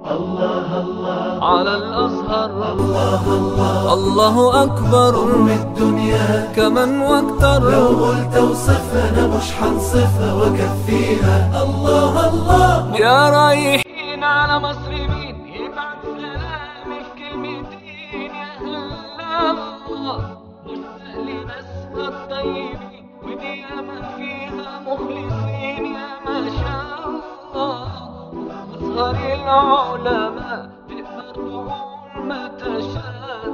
على الأزهر الله أكبر من الدنيا كمن واكتر لو قلت اوصفها انا مش حنصفها واكفيها الله الله يا رايحين على مصر مين يبعت سلامي في كلمتين يا هلا الله مشتاق لناسها الطيبين ودي ياما فيها مخلصين يا ما شاء الله أزهر العلماء تقدر تقول ما تشاء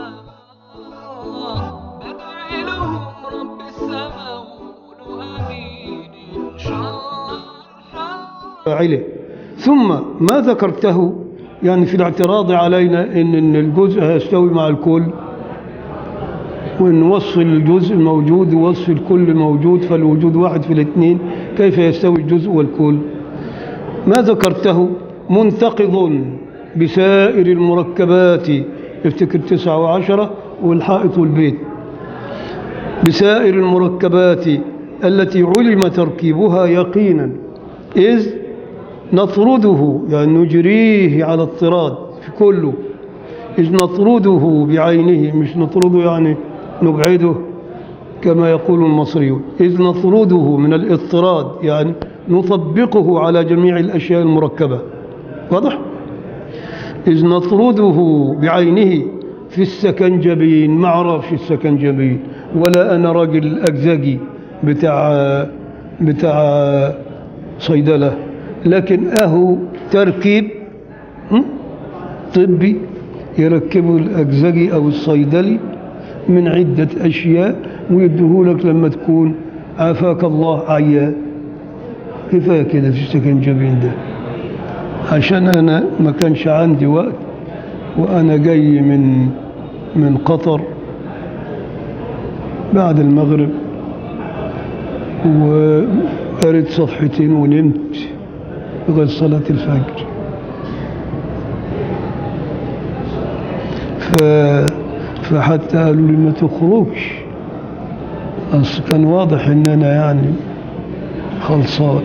بدعي لهم رب السماء وقولوا امين ان شاء الله ان شاء الله فاعله ثم ما ذكرته يعني في الاعتراض علينا ان ان الجزء هيستوي مع الكل وان وصف الجزء موجود ووصف الكل موجود فالوجود واحد في الاثنين كيف يستوي الجزء والكل ما ذكرته منتقض بسائر المركبات افتكر تسعة وعشرة والحائط والبيت بسائر المركبات التي علم تركيبها يقينا إذ نطرده يعني نجريه على اضطراد في كله إذ نطرده بعينه مش نطرده يعني نبعده كما يقول المصريون إذ نطرده من الاضطراد يعني نطبقه على جميع الأشياء المركبة واضح؟ إذ نطرده بعينه في السكنجبين ما عرفش السكنجبين ولا أنا راجل أجزاجي بتاع بتاع صيدلة لكن أهو تركيب هم؟ طبي يركبه الأجزجي أو الصيدلي من عدة أشياء ويديهولك لما تكون عافاك الله عيان كفاية كده في السكنجبين ده عشان أنا ما كانش عندي وقت وأنا جاي من من قطر بعد المغرب وقريت صفحتين ونمت لغاية صلاة الفجر ف... فحتى قالوا لي ما تخرجش أصل كان واضح إن أنا يعني خلصان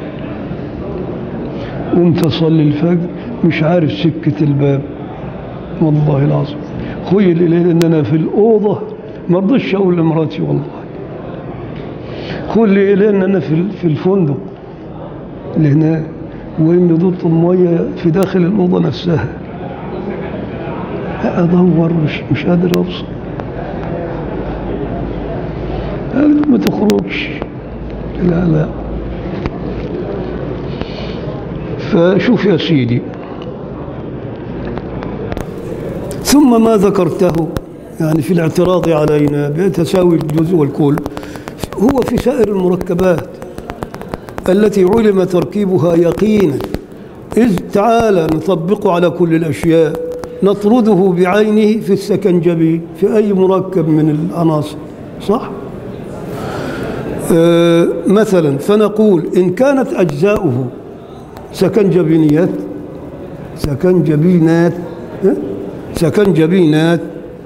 قمت أصلي الفجر مش عارف سكة الباب والله العظيم خيل إلي إن أنا في الأوضة ما رضيتش أقول لمراتي والله خيل إلي إن أنا في في الفندق اللي هناك وإن دوت المية في داخل الأوضة نفسها أدور مش, مش قادر أوصل قالت ما تخرجش لا لا فشوف يا سيدي ثم ما ذكرته يعني في الاعتراض علينا بتساوي الجزء والكل هو في سائر المركبات التي علم تركيبها يقينا إذ تعالى نطبقه على كل الأشياء نطرده بعينه في السكنجبي في أي مركب من العناصر صح؟ آه مثلا فنقول إن كانت أجزاؤه سكنجبينيات سكنجبينات ها؟ سكنجبينات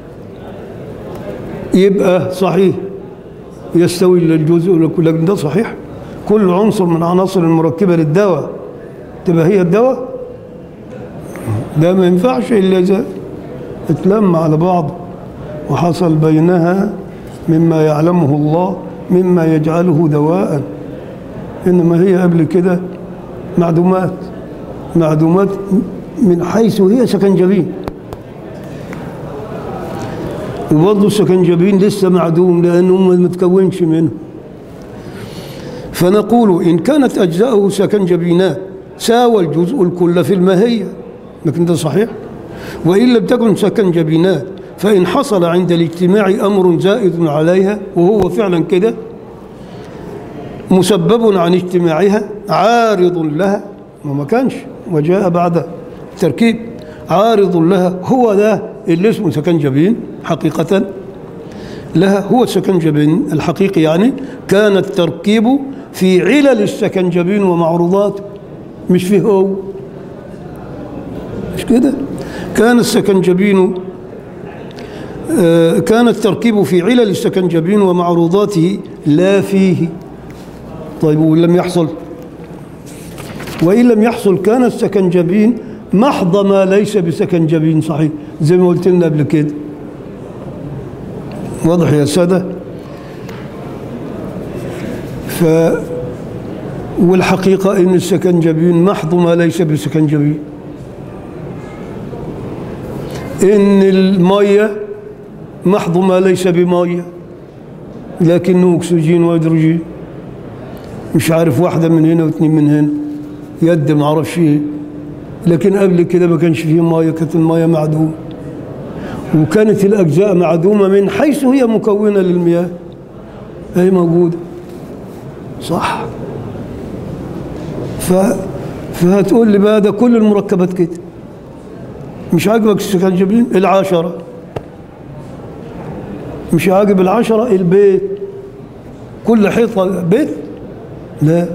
يبقى صحيح يستوي للجزء لكن ده صحيح كل عنصر من عناصر المركبة للدواء تبقى هي الدواء ده ما ينفعش إلا إذا اتلم على بعض وحصل بينها مما يعلمه الله مما يجعله دواء إنما هي قبل كده معدومات معدومات من حيث هي سكنجبين وبرضه السكنجبين لسه معدوم لأنه ما متكونش منه فنقول إن كانت أجزاؤه سكنجبينات ساوى الجزء الكل في الماهية لكن ده صحيح وإن لم تكن سكنجبينات فإن حصل عند الاجتماع أمر زائد عليها وهو فعلا كده مسبب عن اجتماعها عارض لها وما كانش وجاء بعد التركيب عارض لها هو ده اللي اسمه سكنجبين حقيقة لها هو السكنجبين الحقيقي يعني كان التركيب في علل السكنجبين ومعروضاته مش فيه هو مش كده كان السكنجبين آه كان التركيب في علل السكنجبين ومعروضاته لا فيه طيب وإن لم يحصل وإن لم يحصل كان السكنجبين محض ما ليس بسكنجبين صحيح زي ما قلت لنا قبل كده واضح يا سادة ف والحقيقة إن السكنجبين محض ما ليس بسكنجبين إن المية محض ما ليس بمية لكنه أكسجين وهيدروجين مش عارف واحدة من هنا واثنين من هنا يد ما اعرفش ايه لكن قبل كده ما كانش فيه ميه كانت الميه معدومه وكانت الاجزاء معدومه من حيث هي مكونه للمياه هي موجوده صح ف فهتقول لي بقى ده كل المركبات كده مش عاجبك السكنجبين العشرة مش عاجب العشرة البيت كل حيطة بيت لا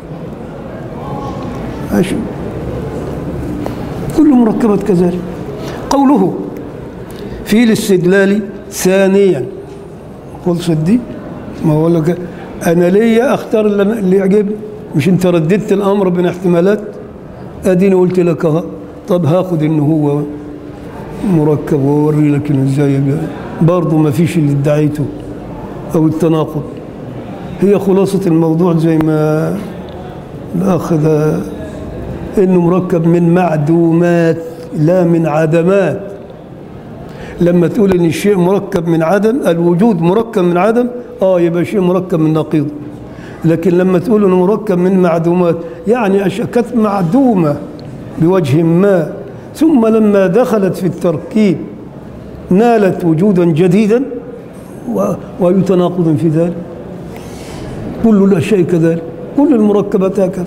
ماشي كل مركبات كذلك قوله في الاستدلال ثانيا خلصت دي ما هو لك انا ليا اختار اللي اللي يعجبني مش انت رددت الامر بين احتمالات اديني قلت لك اهو طب هاخد ان هو مركب واوري لك إنه ازاي يبقى. برضه ما فيش اللي ادعيته او التناقض هي خلاصة الموضوع زي ما الأخ ده إنه مركب من معدومات لا من عدمات لما تقول إن الشيء مركب من عدم الوجود مركب من عدم آه يبقى شيء مركب من نقيض لكن لما تقول إنه مركب من معدومات يعني أشياء كانت معدومة بوجه ما ثم لما دخلت في التركيب نالت وجودا جديدا و- ويتناقض في ذلك كل الأشياء كذلك كل المركبات هكذا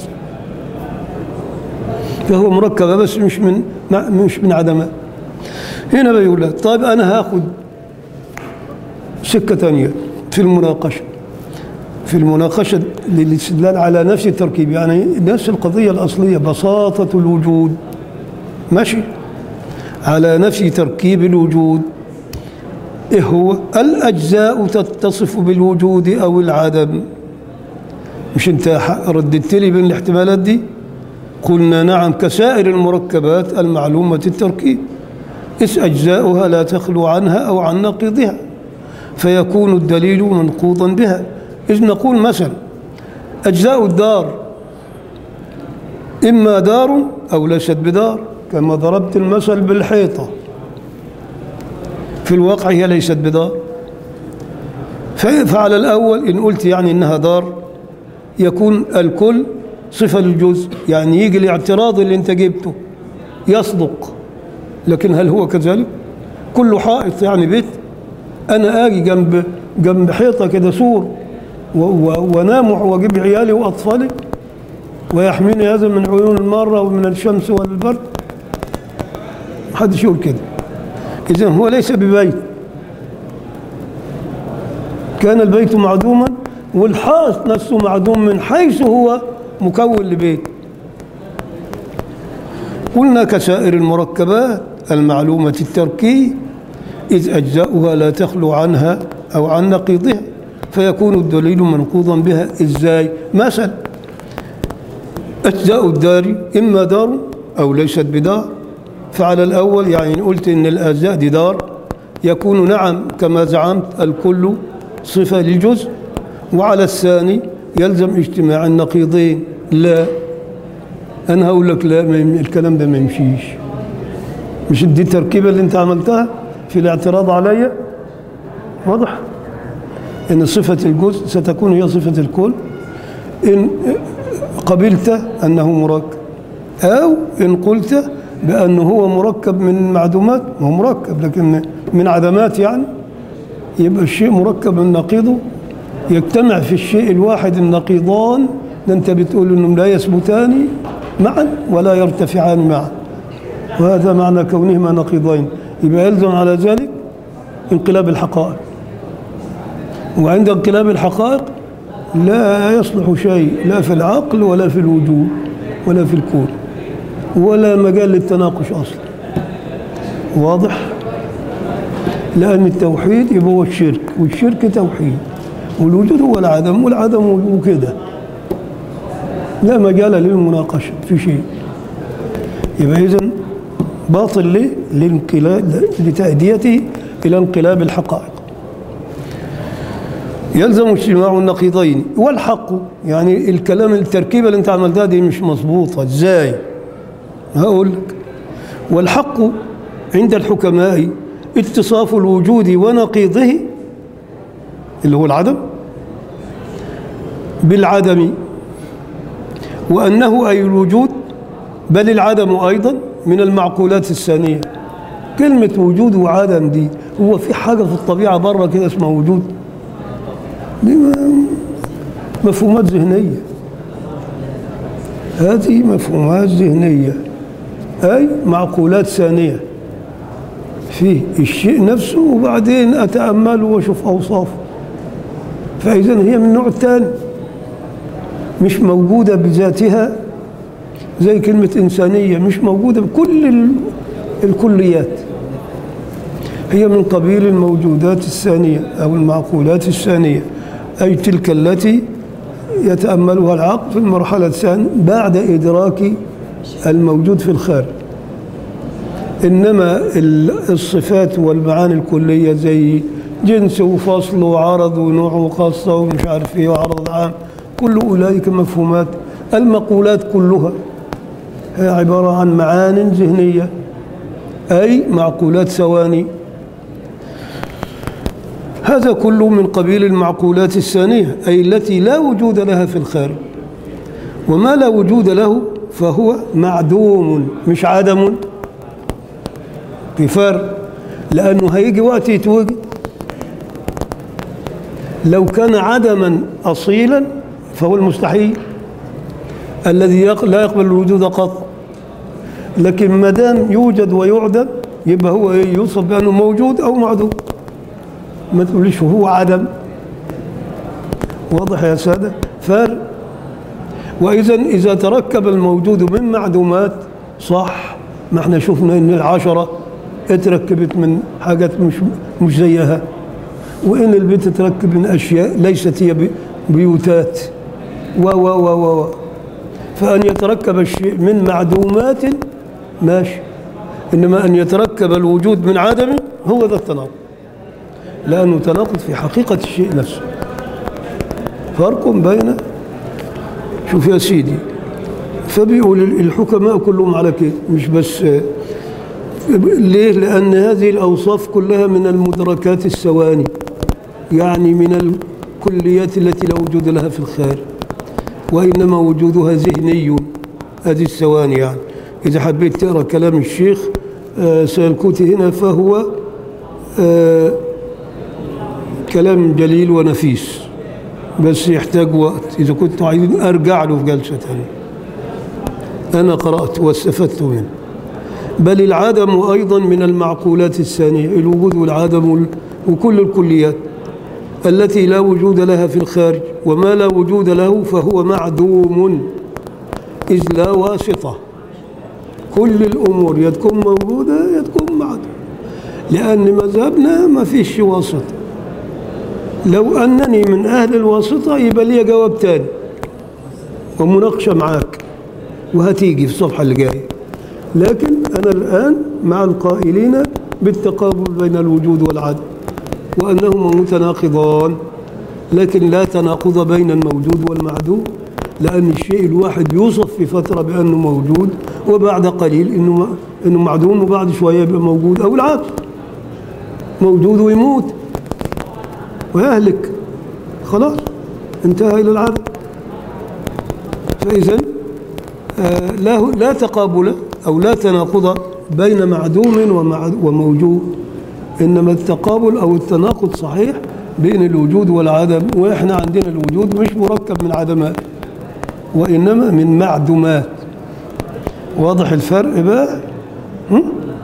فهو مركب بس مش من مع- مش من عدمات هنا بيقول لك طيب أنا هاخد سكة ثانية في المناقشة في المناقشة للاستدلال على نفس التركيب يعني نفس القضية الأصلية بساطة الوجود ماشي على نفس تركيب الوجود إيه هو الأجزاء تتصف بالوجود أو العدم مش أنت ح- رددت لي بين الاحتمالات دي قلنا نعم كسائر المركبات المعلومة التركيب إذ أجزاؤها لا تخلو عنها أو عن نقيضها فيكون الدليل منقوضا بها إذ نقول مثلا أجزاء الدار إما دار أو ليست بدار كما ضربت المثل بالحيطة في الواقع هي ليست بدار ف- فعلى الأول إن قلت يعني إنها دار يكون الكل صفة للجزء يعني يجي الاعتراض اللي انت جبته يصدق لكن هل هو كذلك كل حائط يعني بيت انا اجي جنب جنب حيطه كده سور و- و- وانام واجيب عيالي واطفالي ويحميني هذا من عيون الماره ومن الشمس والبرد محدش يقول كده اذا هو ليس ببيت كان البيت معدوما والحائط نفسه معدوم من حيث هو مكون لبيت قلنا كسائر المركبات المعلومة التركيب إذ أجزاؤها لا تخلو عنها أو عن نقيضها فيكون الدليل منقوضا بها إزاي مثلا أجزاء الدار إما دار أو ليست بدار فعلى الأول يعني إن قلت إن الأجزاء دي دار يكون نعم كما زعمت الكل صفة للجزء وعلى الثاني يلزم اجتماع النقيضين لا أنا هقول لك لا ما يم- الكلام ده ما يمشيش مش دي التركيبة اللي أنت عملتها في الاعتراض عليا واضح إن صفة الجزء ستكون هي صفة الكل إن قبلت أنه مركب أو إن قلت بأنه هو مركب من معدومات ما هو مركب لكن من عدمات يعني يبقى الشيء مركب من نقيضه يجتمع في الشيء الواحد النقيضان ده انت بتقول انهم لا يثبتان معا ولا يرتفعان معا وهذا معنى كونهما نقيضين يبقى يلزم على ذلك انقلاب الحقائق وعند انقلاب الحقائق لا يصلح شيء لا في العقل ولا في الوجود ولا في الكون ولا مجال للتناقش اصلا واضح لأن التوحيد يبقى هو الشرك والشرك توحيد والوجود هو العدم والعدم وكده لا مجال للمناقشة في شيء يبقى إذا باطل ليه؟ لانقلاب لتأديته إلى انقلاب الحقائق يلزم اجتماع النقيضين والحق يعني الكلام التركيبة اللي انت عملتها دي مش مظبوطة ازاي هقول لك والحق عند الحكماء اتصاف الوجود ونقيضه اللي هو العدم بالعدم وأنه أي الوجود بل العدم أيضا من المعقولات الثانية كلمة وجود وعدم دي هو في حاجة في الطبيعة بره كده اسمها وجود دي ما- مفهومات ذهنية هذه مفهومات ذهنية أي معقولات ثانية في الشيء نفسه وبعدين أتأمله وأشوف أوصافه فإذا هي من النوع الثاني مش موجودة بذاتها زي كلمة إنسانية مش موجودة بكل ال- الكليات هي من قبيل الموجودات الثانية أو المعقولات الثانية أي تلك التي يتأملها العقل في المرحلة الثانية بعد إدراك الموجود في الخارج إنما ال- الصفات والمعاني الكلية زي جنس وفصل وعرض ونوع وخاصة ومش عارف إيه وعرض عام كل أولئك مفهومات المقولات كلها هي عبارة عن معان ذهنية أي معقولات ثواني هذا كله من قبيل المعقولات الثانية أي التي لا وجود لها في الخارج وما لا وجود له فهو معدوم مش عدم في فرق لأنه هيجي وقت يتوجد لو كان عدما أصيلا فهو المستحيل الذي يق- لا يقبل الوجود قط لكن ما دام يوجد ويعدم يبقى هو إيه؟ يوصف بأنه موجود أو معدوم ما تقوليش هو عدم واضح يا سادة فرق وإذا إذا تركب الموجود من معدومات صح ما احنا شفنا إن العشرة اتركبت من حاجات مش مش زيها وإن البيت تركب من أشياء ليست هي بي- بيوتات و و و و و فأن يتركب الشيء من معدومات ماشي إنما أن يتركب الوجود من عدم هو ذا التناقض لأنه تناقض في حقيقة الشيء نفسه فرق بين شوف يا سيدي فبيقول الحكماء كلهم على كده مش بس ليه؟ لأن هذه الأوصاف كلها من المدركات الثواني يعني من الكليات التي لا وجود لها في الخارج وإنما وجودها ذهني هذه الثواني يعني إذا حبيت تقرأ كلام الشيخ آه، سيلكوتي هنا فهو آه، كلام جليل ونفيس بس يحتاج وقت إذا كنتوا عايزين أرجع له في جلسة ثانية أنا قرأت واستفدت منه بل العدم أيضا من المعقولات الثانية الوجود والعدم وال- وكل الكليات التي لا وجود لها في الخارج وما لا وجود له فهو معدوم إذ لا واسطة كل الأمور يا تكون موجودة يا تكون معدوم لأن مذهبنا ما فيش واسطة لو أنني من أهل الواسطة يبقى لي جواب تاني ومناقشة معاك وهتيجي في الصفحة اللي جاية لكن أنا الآن مع القائلين بالتقابل بين الوجود والعدم وأنهما متناقضان لكن لا تناقض بين الموجود والمعدوم لأن الشيء الواحد يوصف في فترة بأنه موجود وبعد قليل إنه إنه معدوم وبعد شوية يبقى موجود أو العكس موجود ويموت ويهلك خلاص انتهى إلى العدم فإذا آه، لا لا تقابل أو لا تناقض بين معدوم ومع- وموجود إنما التقابل أو التناقض صحيح بين الوجود والعدم وإحنا عندنا الوجود مش مركب من عدمات وإنما من معدومات واضح الفرق بقى هم؟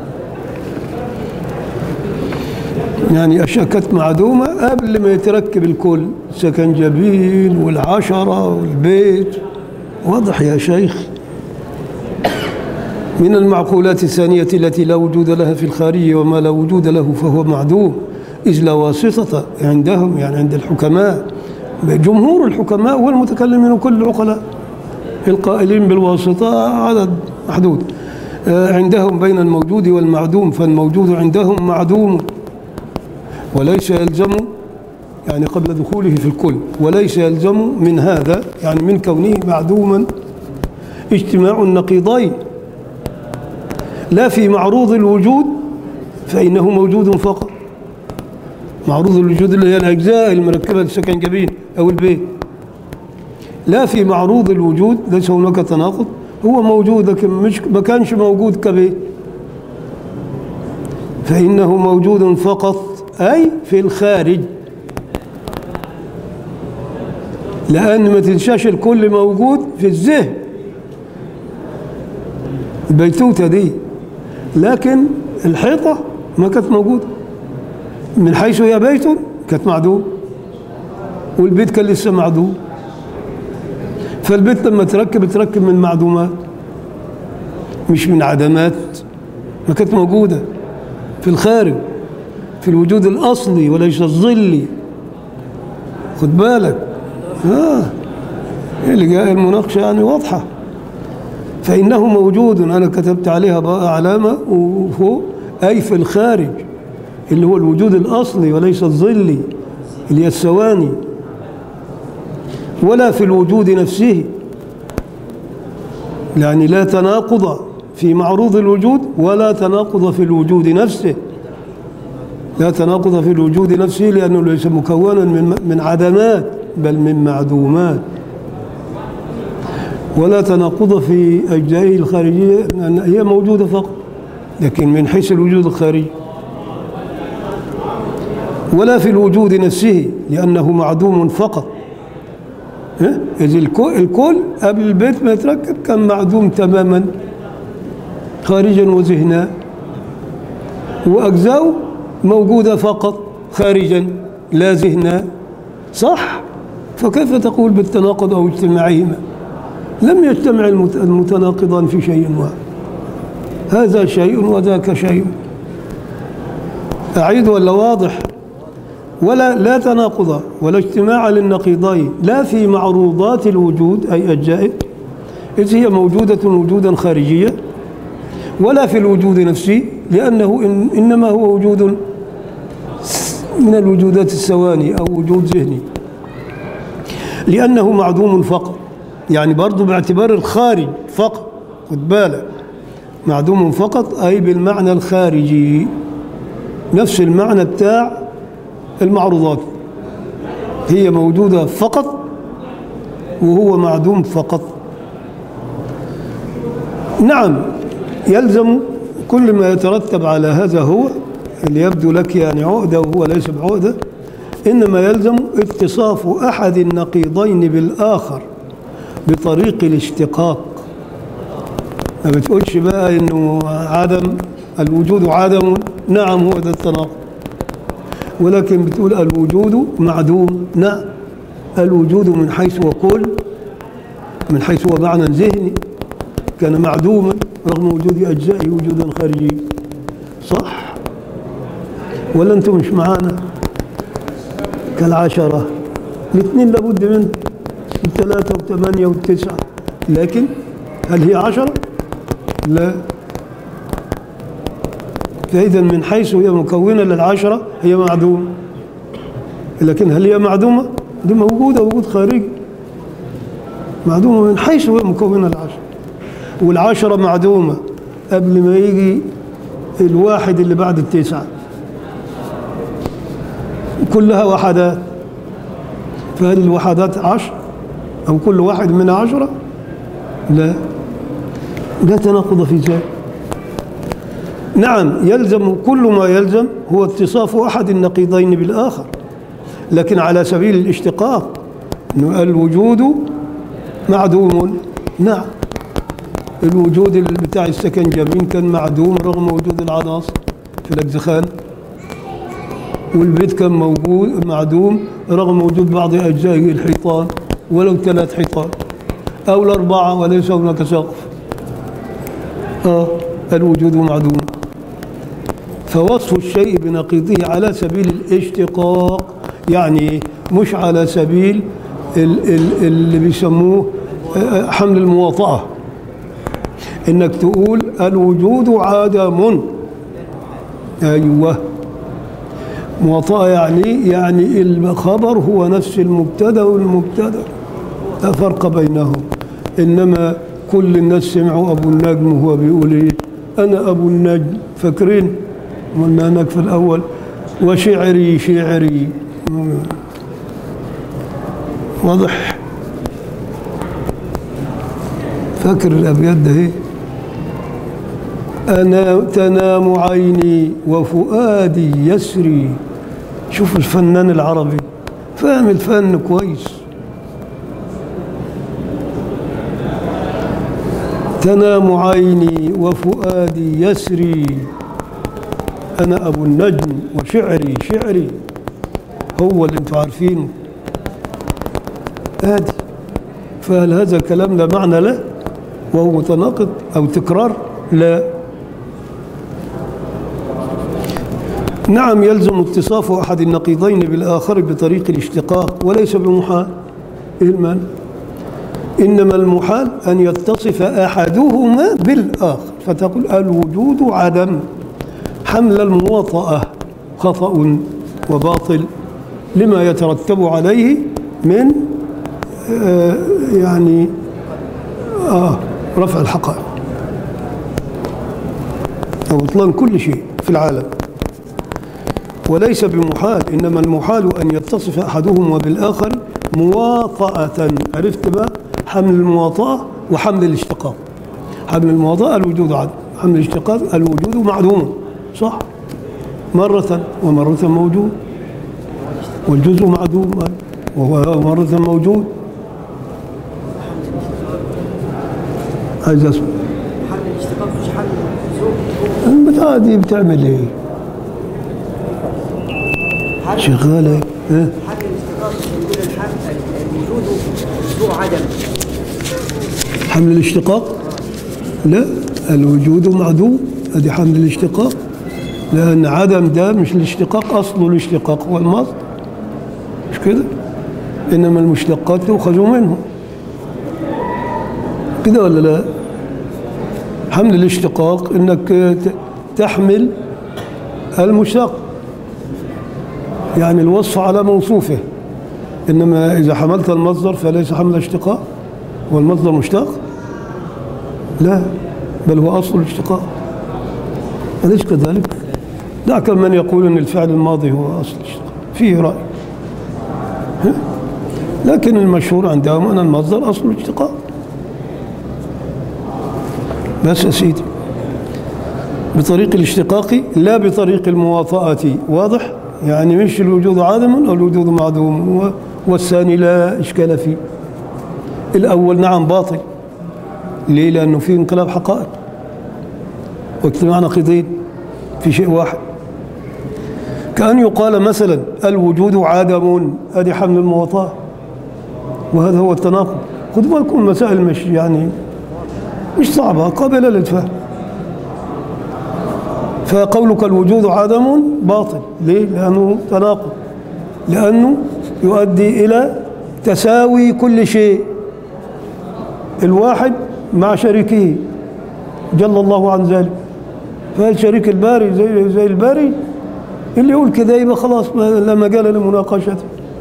يعني أشياء كانت معدومة قبل ما يتركب الكل سكنجبيل والعشرة والبيت واضح يا شيخ من المعقولات الثانية التي لا وجود لها في الخارج وما لا وجود له فهو معدوم إذ لا واسطة عندهم يعني عند الحكماء جمهور الحكماء والمتكلمين كل العقلاء القائلين بالواسطة عدد محدود آه، عندهم بين الموجود والمعدوم فالموجود عندهم معدوم وليس يلزم يعني قبل دخوله في الكل وليس يلزم من هذا يعني من كونه معدوما اجتماع النقيضين لا في معروض الوجود فإنه موجود فقط معروض الوجود اللي هي الأجزاء المركبة للسكنجبين أو البيت لا في معروض الوجود ليس هناك تناقض هو موجود لكن مش ما كانش موجود كبيت فإنه موجود فقط أي في الخارج لأن ما تنساش الكل موجود في الذهن البيتوتة دي لكن الحيطة ما كانت موجودة من حيث هي بيت كانت معدوم والبيت كان لسه معدوم فالبيت لما تركب تركب من معدومات مش من عدمات ما كانت موجودة في الخارج في الوجود الأصلي وليس الظلي خد بالك آه اللي جاء المناقشة يعني واضحة فإنه موجود أنا كتبت عليها بقى علامة وفوق أي في الخارج اللي هو الوجود الأصلي وليس الظلي اللي هي الثواني ولا في الوجود نفسه يعني لا تناقض في معروض الوجود ولا تناقض في الوجود نفسه لا تناقض في الوجود نفسه لأنه ليس مكونا من من عدمات بل من معدومات ولا تناقض في أجزائه الخارجية لأن هي موجودة فقط لكن من حيث الوجود الخارجي ولا في الوجود نفسه لأنه معدوم فقط ها؟ إذ الكل, الكل قبل البيت ما يتركب كان معدوم تماما خارجا وذهنا وأجزاؤه موجودة فقط خارجا لا ذهنا صح فكيف تقول بالتناقض أو اجتماعهما لم يجتمع المت- المتناقضان في شيء واحد هذا شيء وذاك شيء أعيد ولا واضح ولا لا تناقض ولا اجتماع للنقيضين لا في معروضات الوجود أي أجزائه إذ هي موجودة وجودا خارجيا ولا في الوجود نفسه لأنه إن إنما هو وجود من الوجودات الثواني أو وجود ذهني لأنه معدوم فقط يعني برضو باعتبار الخارج فقط خد بالك معدوم فقط أي بالمعنى الخارجي نفس المعنى بتاع المعروضات هي موجودة فقط وهو معدوم فقط نعم يلزم كل ما يترتب على هذا هو اللي يبدو لك يعني عقدة وهو ليس بعقدة إنما يلزم اتصاف أحد النقيضين بالآخر بطريق الاشتقاق ما بتقولش بقى إنه عدم الوجود عدم نعم هو ده التناقض ولكن بتقول الوجود معدوم نعم الوجود من حيث هو كل من حيث هو معنى ذهني كان معدوما رغم وجود أجزائه وجودا خارجيا صح ولا أنتم مش معانا كالعشرة الاثنين لابد منه الثلاثة والثمانية والتسعة لكن هل هي عشرة؟ لا فإذا من حيث هي مكونة للعشرة هي معدومة لكن هل هي معدومة؟ دي موجودة وجود خارجي معدومة من حيث هي مكونة للعشرة والعشرة معدومة قبل ما يجي الواحد اللي بعد التسعة كلها وحدات فهل الوحدات عشر أو كل واحد منها عشرة لا لا تناقض في ذلك نعم يلزم كل ما يلزم هو اتصاف أحد النقيضين بالآخر لكن على سبيل الاشتقاق إنه الوجود معدوم نعم الوجود بتاع السكنجبين كان معدوم رغم وجود العناصر في الأجزخان والبيت كان موجود معدوم رغم وجود بعض أجزائه الحيطان ولو ثلاث حيطان أو الأربعة وليس هناك سقف آه الوجود معدوم فوصف الشيء بنقيضه على سبيل الاشتقاق يعني مش على سبيل ال- ال- اللي بيسموه آه، حمل المواطأة انك تقول الوجود عدم ايوه مواطأة يعني يعني الخبر هو نفس المبتدا والمبتدا لا فرق بينهم انما كل الناس سمعوا ابو النجم وهو بيقول ايه انا ابو النجم فاكرين قلنا هناك في الاول وشعري شعري واضح فاكر الابيات ده ايه أنا تنام عيني وفؤادي يسري شوف الفنان العربي فاهم الفن كويس تنام عيني وفؤادي يسري أنا أبو النجم وشعري شعري هو اللي انتوا عارفينه آدي فهل هذا الكلام لا معنى له وهو متناقض أو تكرار لا نعم يلزم اتصاف أحد النقيضين بالآخر بطريق الاشتقاق وليس بمحال إيه المعنى إنما المحال أن يتصف أحدهما بالآخر فتقول الوجود عدم حمل المواطأة خطأ وباطل لما يترتب عليه من آه يعني آه رفع الحقائق أو بطلان كل شيء في العالم وليس بمحال إنما المحال أن يتصف أحدهما بالآخر مواطأة عرفت بقى حمل المواطأة وحمل الاشتقاق حمل المواطأة الوجود عدم حمل الاشتقاق الوجود معدوم صح مرة ومرة موجود والجزء معدوم وهو مرة موجود عايز اسمع حل الاشتقاق مش حل الزوج البتاعة دي بتعمل ايه؟ حل شغالة ايه؟ حل الاشتقاق مش بنقول الحل الوجود ذو عدم حمل الاشتقاق لا الوجود معدوم ادي حمل الاشتقاق لان عدم ده مش الاشتقاق اصله الاشتقاق هو المصدر مش كده انما المشتقات تؤخذ منه كده ولا لا حمل الاشتقاق انك ت- تحمل المشتق يعني الوصف على موصوفه انما اذا حملت المصدر فليس حمل اشتقاق والمصدر مشتق لا بل هو اصل الاشتقاق أليس كذلك؟ دعك من يقول ان الفعل الماضي هو اصل الاشتقاق فيه راي ها؟ لكن المشهور عندهم ان المصدر اصل الاشتقاق بس يا سيدي بطريق الاشتقاق لا بطريق المواطأة واضح؟ يعني مش الوجود عدم أو الوجود معدوم و- والثاني لا إشكال فيه الأول نعم باطل ليه؟ لأنه فيه انقلاب حقائق واجتماع نقيضين في شيء واحد كأن يقال مثلا الوجود عدم أدي حمل المواطأة وهذا هو التناقض خذوا بالكم المسائل مش يعني مش صعبة قابلة للفهم فقولك الوجود عدم باطل ليه؟ لأنه تناقض لأنه يؤدي إلى تساوي كل شيء الواحد مع شريكه جل الله عن ذلك فهل شريك الباري زي زي الباري اللي يقول كده يبقى خلاص ما- لا مجال لمناقشته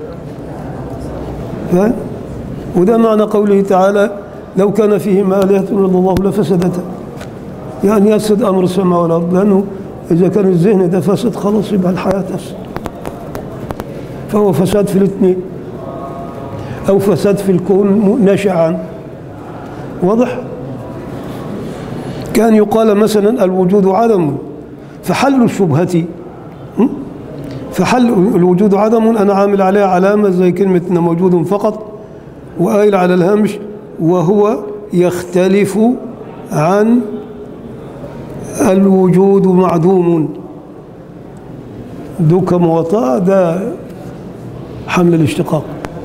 فاهم؟ وده معنى قوله تعالى لو كان فيهما آلهة إلا الله لفسدتا يعني يفسد أمر السماء والأرض لأنه إذا كان الذهن ده فسد خلاص يبقى الحياة تفسد فهو فساد في الاثنين أو فساد في الكون م- ناشئ عنه واضح؟ كان يقال مثلا الوجود عدم فحل الشبهة م? فحل الوجود عدم أنا عامل عليها علامة زي كلمة إنه موجود فقط وقايل على الهامش وهو يختلف عن الوجود معدوم دوك مواطأة ده حمل الاشتقاق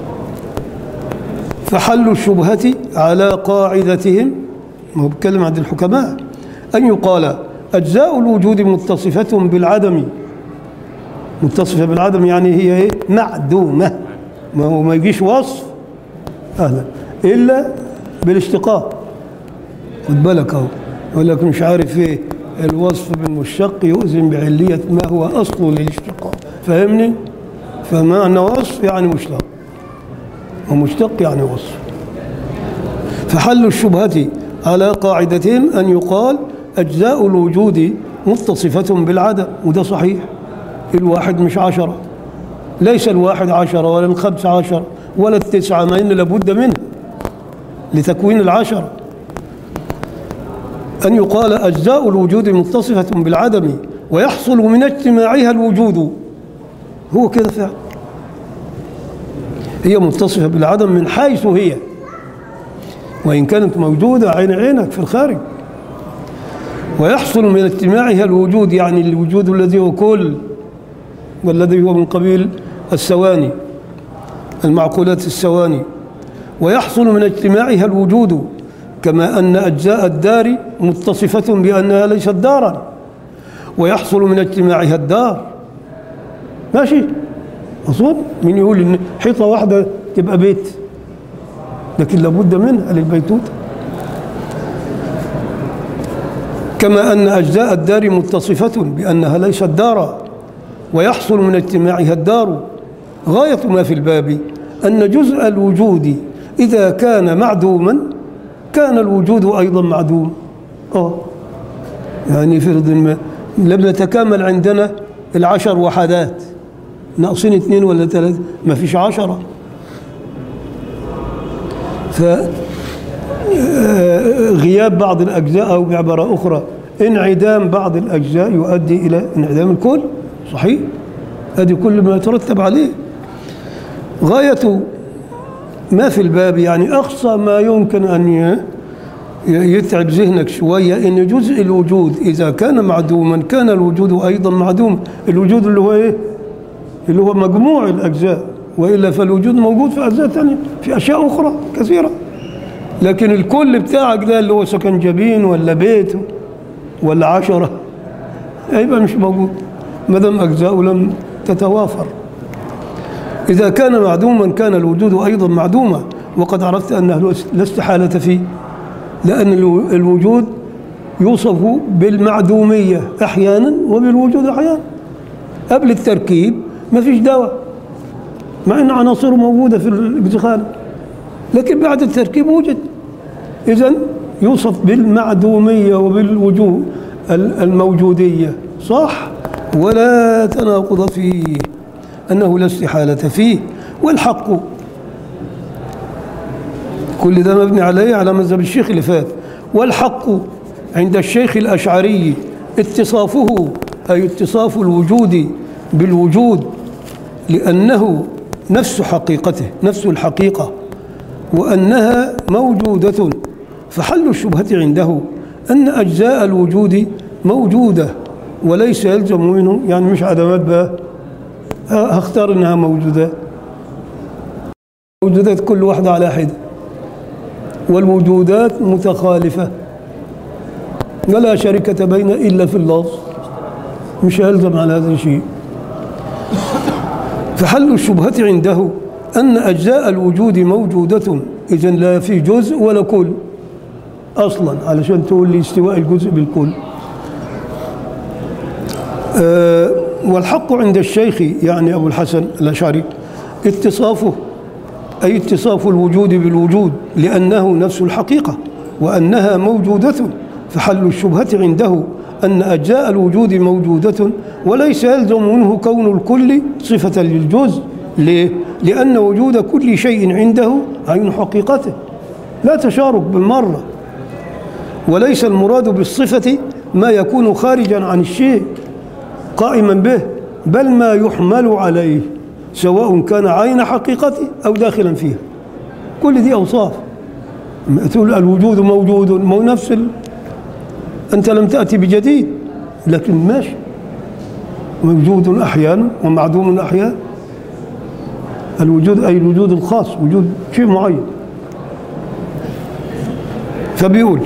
فحل الشبهة على قاعدتهم ما هو بيتكلم عند الحكماء أن يقال أجزاء الوجود متصفة بالعدم متصفة بالعدم يعني هي إيه؟ معدومة ما هو ما يجيش وصف أهلا إلا بالاشتقاق خد بالك أهو يقول لك مش عارف ايه الوصف بالمشتق يؤذن بعلية ما هو أصله للاشتقاق فاهمني؟ فمعنى وصف يعني مشتق ومشتق يعني وصف فحل الشبهة على قاعدتين أن يقال أجزاء الوجود متصفة بالعدم وده صحيح الواحد مش عشرة ليس الواحد عشرة ولا الخمس عشرة ولا التسعة ما إن لابد منها لتكوين العشرة أن يقال أجزاء الوجود متصفة بالعدم ويحصل من اجتماعها الوجود هو كده فعلا هي متصفة بالعدم من حيث هي وإن كانت موجودة عين عينك في الخارج ويحصل من اجتماعها الوجود يعني الوجود الذي هو كل والذي هو من قبيل الثواني المعقولات الثواني ويحصل من اجتماعها الوجود كما أن أجزاء الدار متصفة بأنها ليست دارا ويحصل من اجتماعها الدار ماشي أصول من يقول إن حيطة واحدة تبقى بيت لكن لابد منها للبيتوت كما أن أجزاء الدار متصفة بأنها ليست دارا ويحصل من اجتماعها الدار غاية ما في الباب أن جزء الوجود إذا كان معدوما كان الوجود أيضا معدوم آه يعني فرض ما لم يتكامل عندنا العشر وحدات ناقصين اثنين ولا ثلاثة ما فيش عشرة ف آه، غياب بعض الأجزاء أو بعبارة أخرى انعدام بعض الأجزاء يؤدي إلى انعدام الكل صحيح هذه كل ما يترتب عليه غاية ما في الباب يعني أقصى ما يمكن أن ي- يتعب ذهنك شوية إن جزء الوجود إذا كان معدوما كان الوجود أيضا معدوم الوجود اللي هو إيه اللي هو مجموع الأجزاء وإلا فالوجود موجود في أجزاء ثانية في أشياء أخرى كثيرة لكن الكل بتاعك ده اللي هو سكنجبين ولا بيت ولا عشرة هيبقى مش موجود ما دام أجزاؤه لم تتوافر إذا كان معدوما كان الوجود أيضا معدوما وقد عرفت أنه لا استحالة فيه لأن الو- الوجود يوصف بالمعدومية أحيانا وبالوجود أحيانا قبل التركيب ما فيش دواء مع أن عناصره موجودة في الادخال لكن بعد التركيب وجد إذا يوصف بالمعدومية وبالوجوه ال- الموجودية صح ولا تناقض فيه أنه لا استحالة فيه والحق كل ده مبني عليه على مذهب الشيخ اللي فات والحق عند الشيخ الأشعري اتصافه أي اتصاف الوجود بالوجود لأنه نفس حقيقته نفس الحقيقة وأنها موجودة فحل الشبهة عنده أن أجزاء الوجود موجودة وليس يلزم منه يعني مش عدمات بقى هختار انها موجودات موجودات كل واحدة على حدة والوجودات متخالفة ولا شركة بين إلا في اللفظ مش يلزم على هذا الشيء فحل الشبهة عنده أن أجزاء الوجود موجودة إذا لا في جزء ولا كل أصلا علشان تقول لي استواء الجزء بالكل آه، والحق عند الشيخ يعني أبو الحسن الأشعري اتصافه أي اتصاف الوجود بالوجود لأنه نفس الحقيقة وأنها موجودة فحل الشبهة عنده أن أجزاء الوجود موجودة وليس يلزم منه كون الكل صفة للجزء ليه؟ لأن وجود كل شيء عنده عين حقيقته لا تشارك بالمرة وليس المراد بالصفة ما يكون خارجا عن الشيء قائما به بل ما يحمل عليه سواء كان عين حقيقته أو داخلا فيها كل دي أوصاف تقول الوجود موجود مو نفس ال... أنت لم تأتي بجديد لكن ماشي موجود أحيانا ومعدوم أحيانا الوجود أي الوجود الخاص وجود شيء معين فبيقول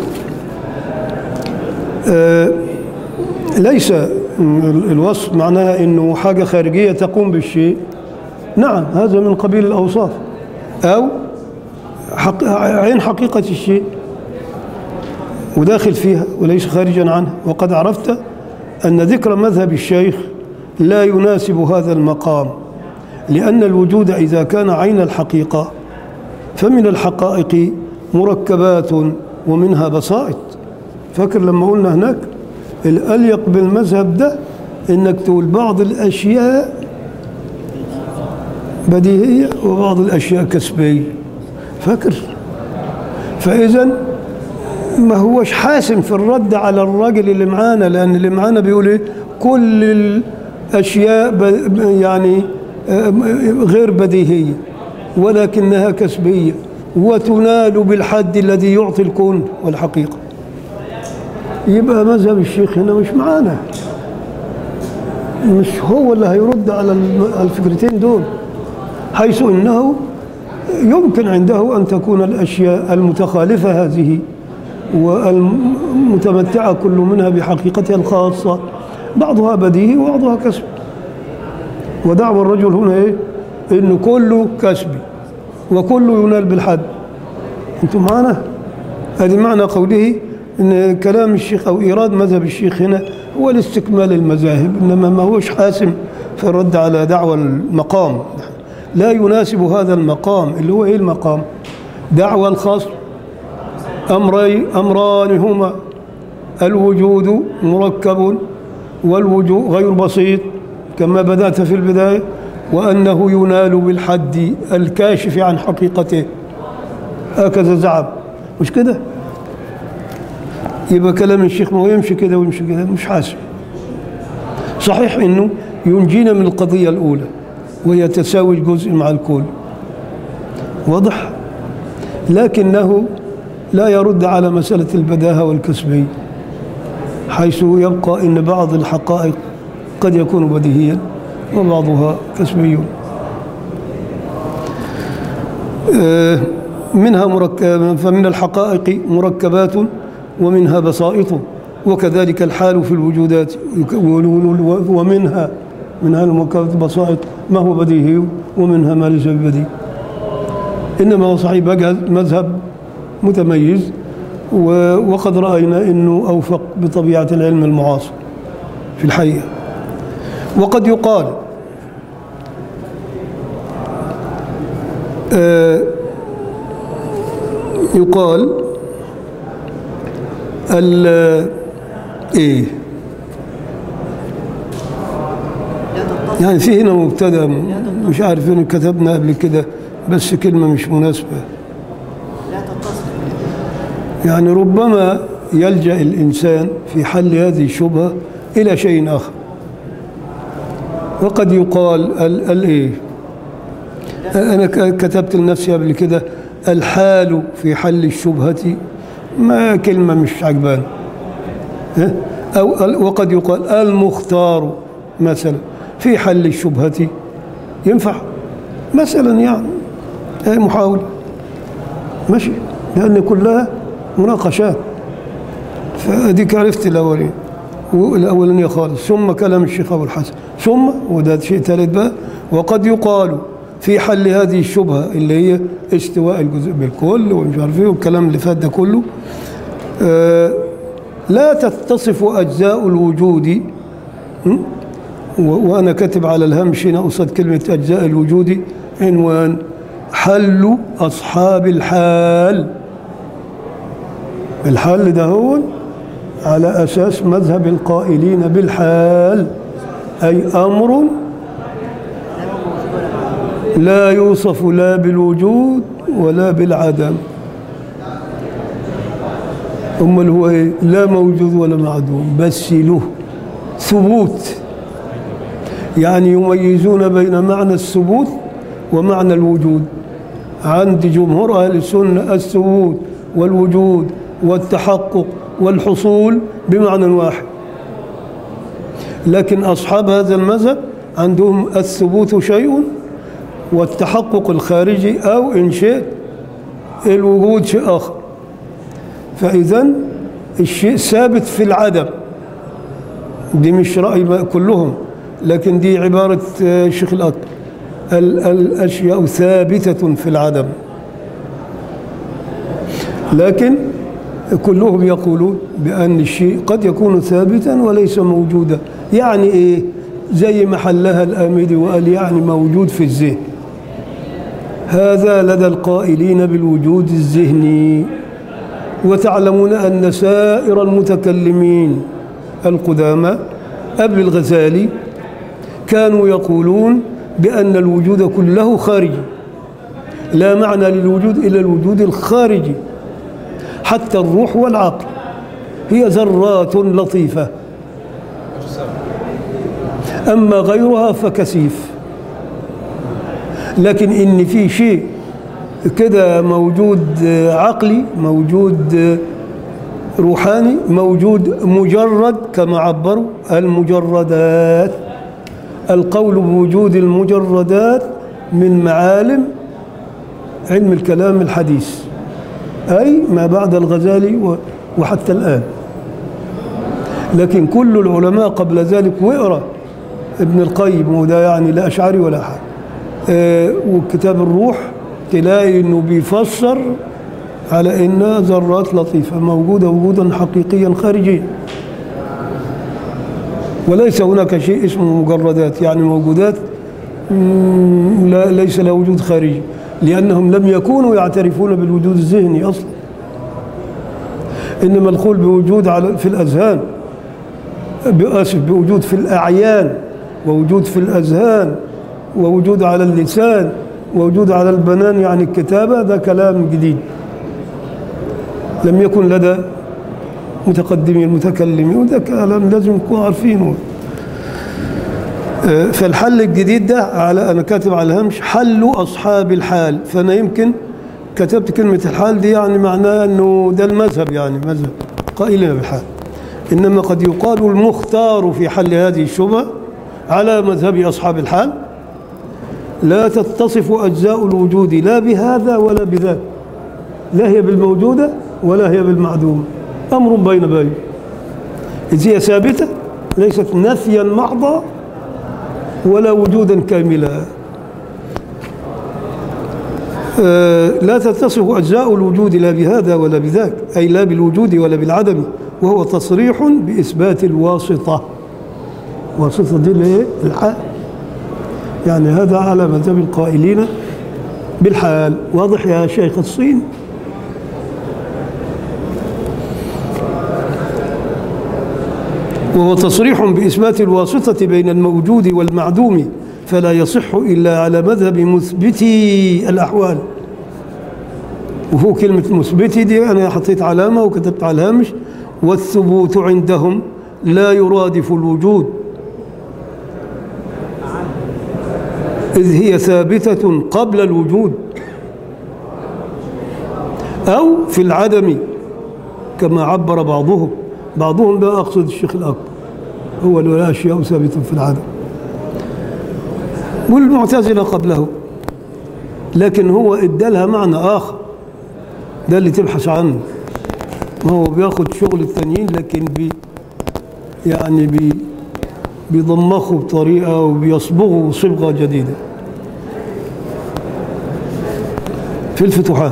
آه ليس الوصف معناها انه حاجه خارجيه تقوم بالشيء نعم هذا من قبيل الاوصاف او حق عين حقيقه الشيء وداخل فيها وليس خارجا عنها وقد عرفت أن ذكر مذهب الشيخ لا يناسب هذا المقام لأن الوجود إذا كان عين الحقيقة فمن الحقائق مركبات ومنها بسائط فاكر لما قلنا هناك الأليق بالمذهب ده إنك تقول بعض الأشياء بديهية وبعض الأشياء كسبية فاكر فإذا ما هوش حاسم في الرد على الراجل اللي معانا لأن اللي معانا بيقول إيه كل الأشياء ب- يعني آه، غير بديهية ولكنها كسبية وتنال بالحد الذي يعطي الكون والحقيقة يبقى مذهب الشيخ هنا مش معانا مش هو اللي هيرد على الم- على الفكرتين دول حيث انه يمكن عنده ان تكون الاشياء المتخالفه هذه والمتمتعه كل منها بحقيقتها الخاصه بعضها بديهي وبعضها كسبي ودعوى الرجل هنا ايه؟ انه كله كسبي وكله ينال بالحد انتم معنا؟ هذه معنى قوله ان كلام الشيخ او ايراد مذهب الشيخ هنا هو لاستكمال المذاهب انما ما هوش حاسم في الرد على دعوى المقام لا يناسب هذا المقام اللي هو ايه المقام؟ دعوى الخصم امري امران هما الوجود مركب والوجود غير بسيط كما بدات في البدايه وانه ينال بالحد الكاشف عن حقيقته هكذا زعم مش كده يبقى كلام الشيخ ما هو يمشي كده ويمشي كده مش حاسب صحيح انه ينجينا من القضيه الاولى وهي تساوي الجزء مع الكل واضح لكنه لا يرد على مساله البداهه والكسبيه حيث يبقى ان بعض الحقائق قد يكون بديهيا وبعضها كسبي آه، منها مركب فمن الحقائق مركبات ومنها بسائط وكذلك الحال في الوجودات ومنها منها المركبات بسائط ما هو بديهي ومنها ما ليس ببديهي انما هو صحيح بقى مذهب متميز و- وقد راينا انه اوفق بطبيعه العلم المعاصر في الحقيقه وقد يقال آه، يقال ال ايه يعني في هنا مبتدا مش عارف ان كتبنا قبل كده بس كلمه مش مناسبه لا تتصل يعني ربما يلجا الانسان في حل هذه الشبهه الى شيء اخر وقد يقال ال- الايه انا ك- كتبت لنفسي قبل كده الحال في حل الشبهه ما كلمه مش عجبان ها؟ او ال- وقد يقال المختار مثلا في حل الشبهه ينفع مثلا يعني هي محاوله ماشي لأن كلها مناقشات فأديك عرفت الأولين والأولانية خالص ثم كلام الشيخ أبو الحسن ثم وده شيء ثالث بقى وقد يقال في حل هذه الشبهة اللي هي استواء الجزء بالكل ومش عارف ايه والكلام اللي فات ده كله آه لا تتصف أجزاء الوجود م? و- وأنا كاتب على الهمش هنا قصاد كلمة أجزاء الوجود عنوان حل أصحاب الحال الحل ده هو على أساس مذهب القائلين بالحال أي أمر لا يوصف لا بالوجود ولا بالعدم أمال هو إيه؟ لا موجود ولا معدوم بس له ثبوت يعني يميزون بين معنى الثبوت ومعنى الوجود عند جمهور أهل السنة الثبوت والوجود والتحقق والحصول بمعنى واحد لكن أصحاب هذا المذهب عندهم الثبوت شيء والتحقق الخارجي أو إن شئت الوجود شيء آخر فإذا الشيء ثابت في العدم دي مش رأي ما- كلهم لكن دي عبارة آه، الشيخ الأكبر ال- الأشياء ثابتة في العدم لكن كلهم يقولون بأن الشيء قد يكون ثابتا وليس موجودا يعني إيه زي ما حلها الآمدي وقال يعني موجود في الذهن هذا لدى القائلين بالوجود الذهني وتعلمون أن سائر المتكلمين القدامى قبل الغزالي كانوا يقولون بأن الوجود كله خارجي لا معنى للوجود إلا الوجود الخارجي حتى الروح والعقل هي ذرات لطيفة أما غيرها فكثيف لكن إن في شيء كده موجود عقلي موجود روحاني موجود مجرد كما عبروا المجردات القول بوجود المجردات من معالم علم الكلام الحديث أي ما بعد الغزالي و- وحتى الآن لكن كل العلماء قبل ذلك واقرا ابن القيم وده يعني لا أشعري ولا حاجة آه، وكتاب الروح تلاقي انه بيفسر على انها ذرات لطيفه موجوده وجودا حقيقيا خارجيا وليس هناك شيء اسمه مجردات يعني موجودات مم، لا ليس لها وجود خارجي لانهم لم يكونوا يعترفون بالوجود الذهني اصلا انما القول بوجود على في الاذهان باسف بوجود في الاعيان ووجود في الاذهان ووجود على اللسان ووجود على البنان يعني الكتابه ده كلام جديد لم يكن لدى متقدمي المتكلمين وده كلام لازم نكون عارفينه آه، فالحل الجديد ده على انا كاتب على الهمش حل اصحاب الحال فانا يمكن كتبت كلمه الحال دي يعني معناها انه ده المذهب يعني مذهب قائلين بالحال انما قد يقال المختار في حل هذه الشبهه على مذهب اصحاب الحال لا تتصف اجزاء الوجود لا بهذا ولا بذاك لا هي بالموجوده ولا هي بالمعدومه امر بين بين اذ هي ثابته ليست نفيا محضا ولا وجودا كاملا آه، لا تتصف أجزاء الوجود لا بهذا ولا بذاك أي لا بالوجود ولا بالعدم وهو تصريح بإثبات الواسطة واسطة دي اللي هي الحال يعني هذا على مذهب القائلين بالحال واضح يا شيخ الصين وهو تصريح بإثبات الواسطة بين الموجود والمعدوم فلا يصح إلا على مذهب مثبتي الأحوال وفوق كلمة مثبتي دي أنا حطيت علامة وكتبت على الهامش والثبوت عندهم لا يرادف الوجود إذ هي ثابتة قبل الوجود أو في العدم كما عبر بعضهم بعضهم لا أقصد الشيخ الأكبر هو لا أشياء ثابتة في العدم والمعتزلة قبله لكن هو ادى لها معنى آخر ده اللي تبحث عنه ما هو بياخد شغل التانيين لكن بي يعني بي بيضمخه بطريقة وبيصبغه صبغة جديدة في الفتوحات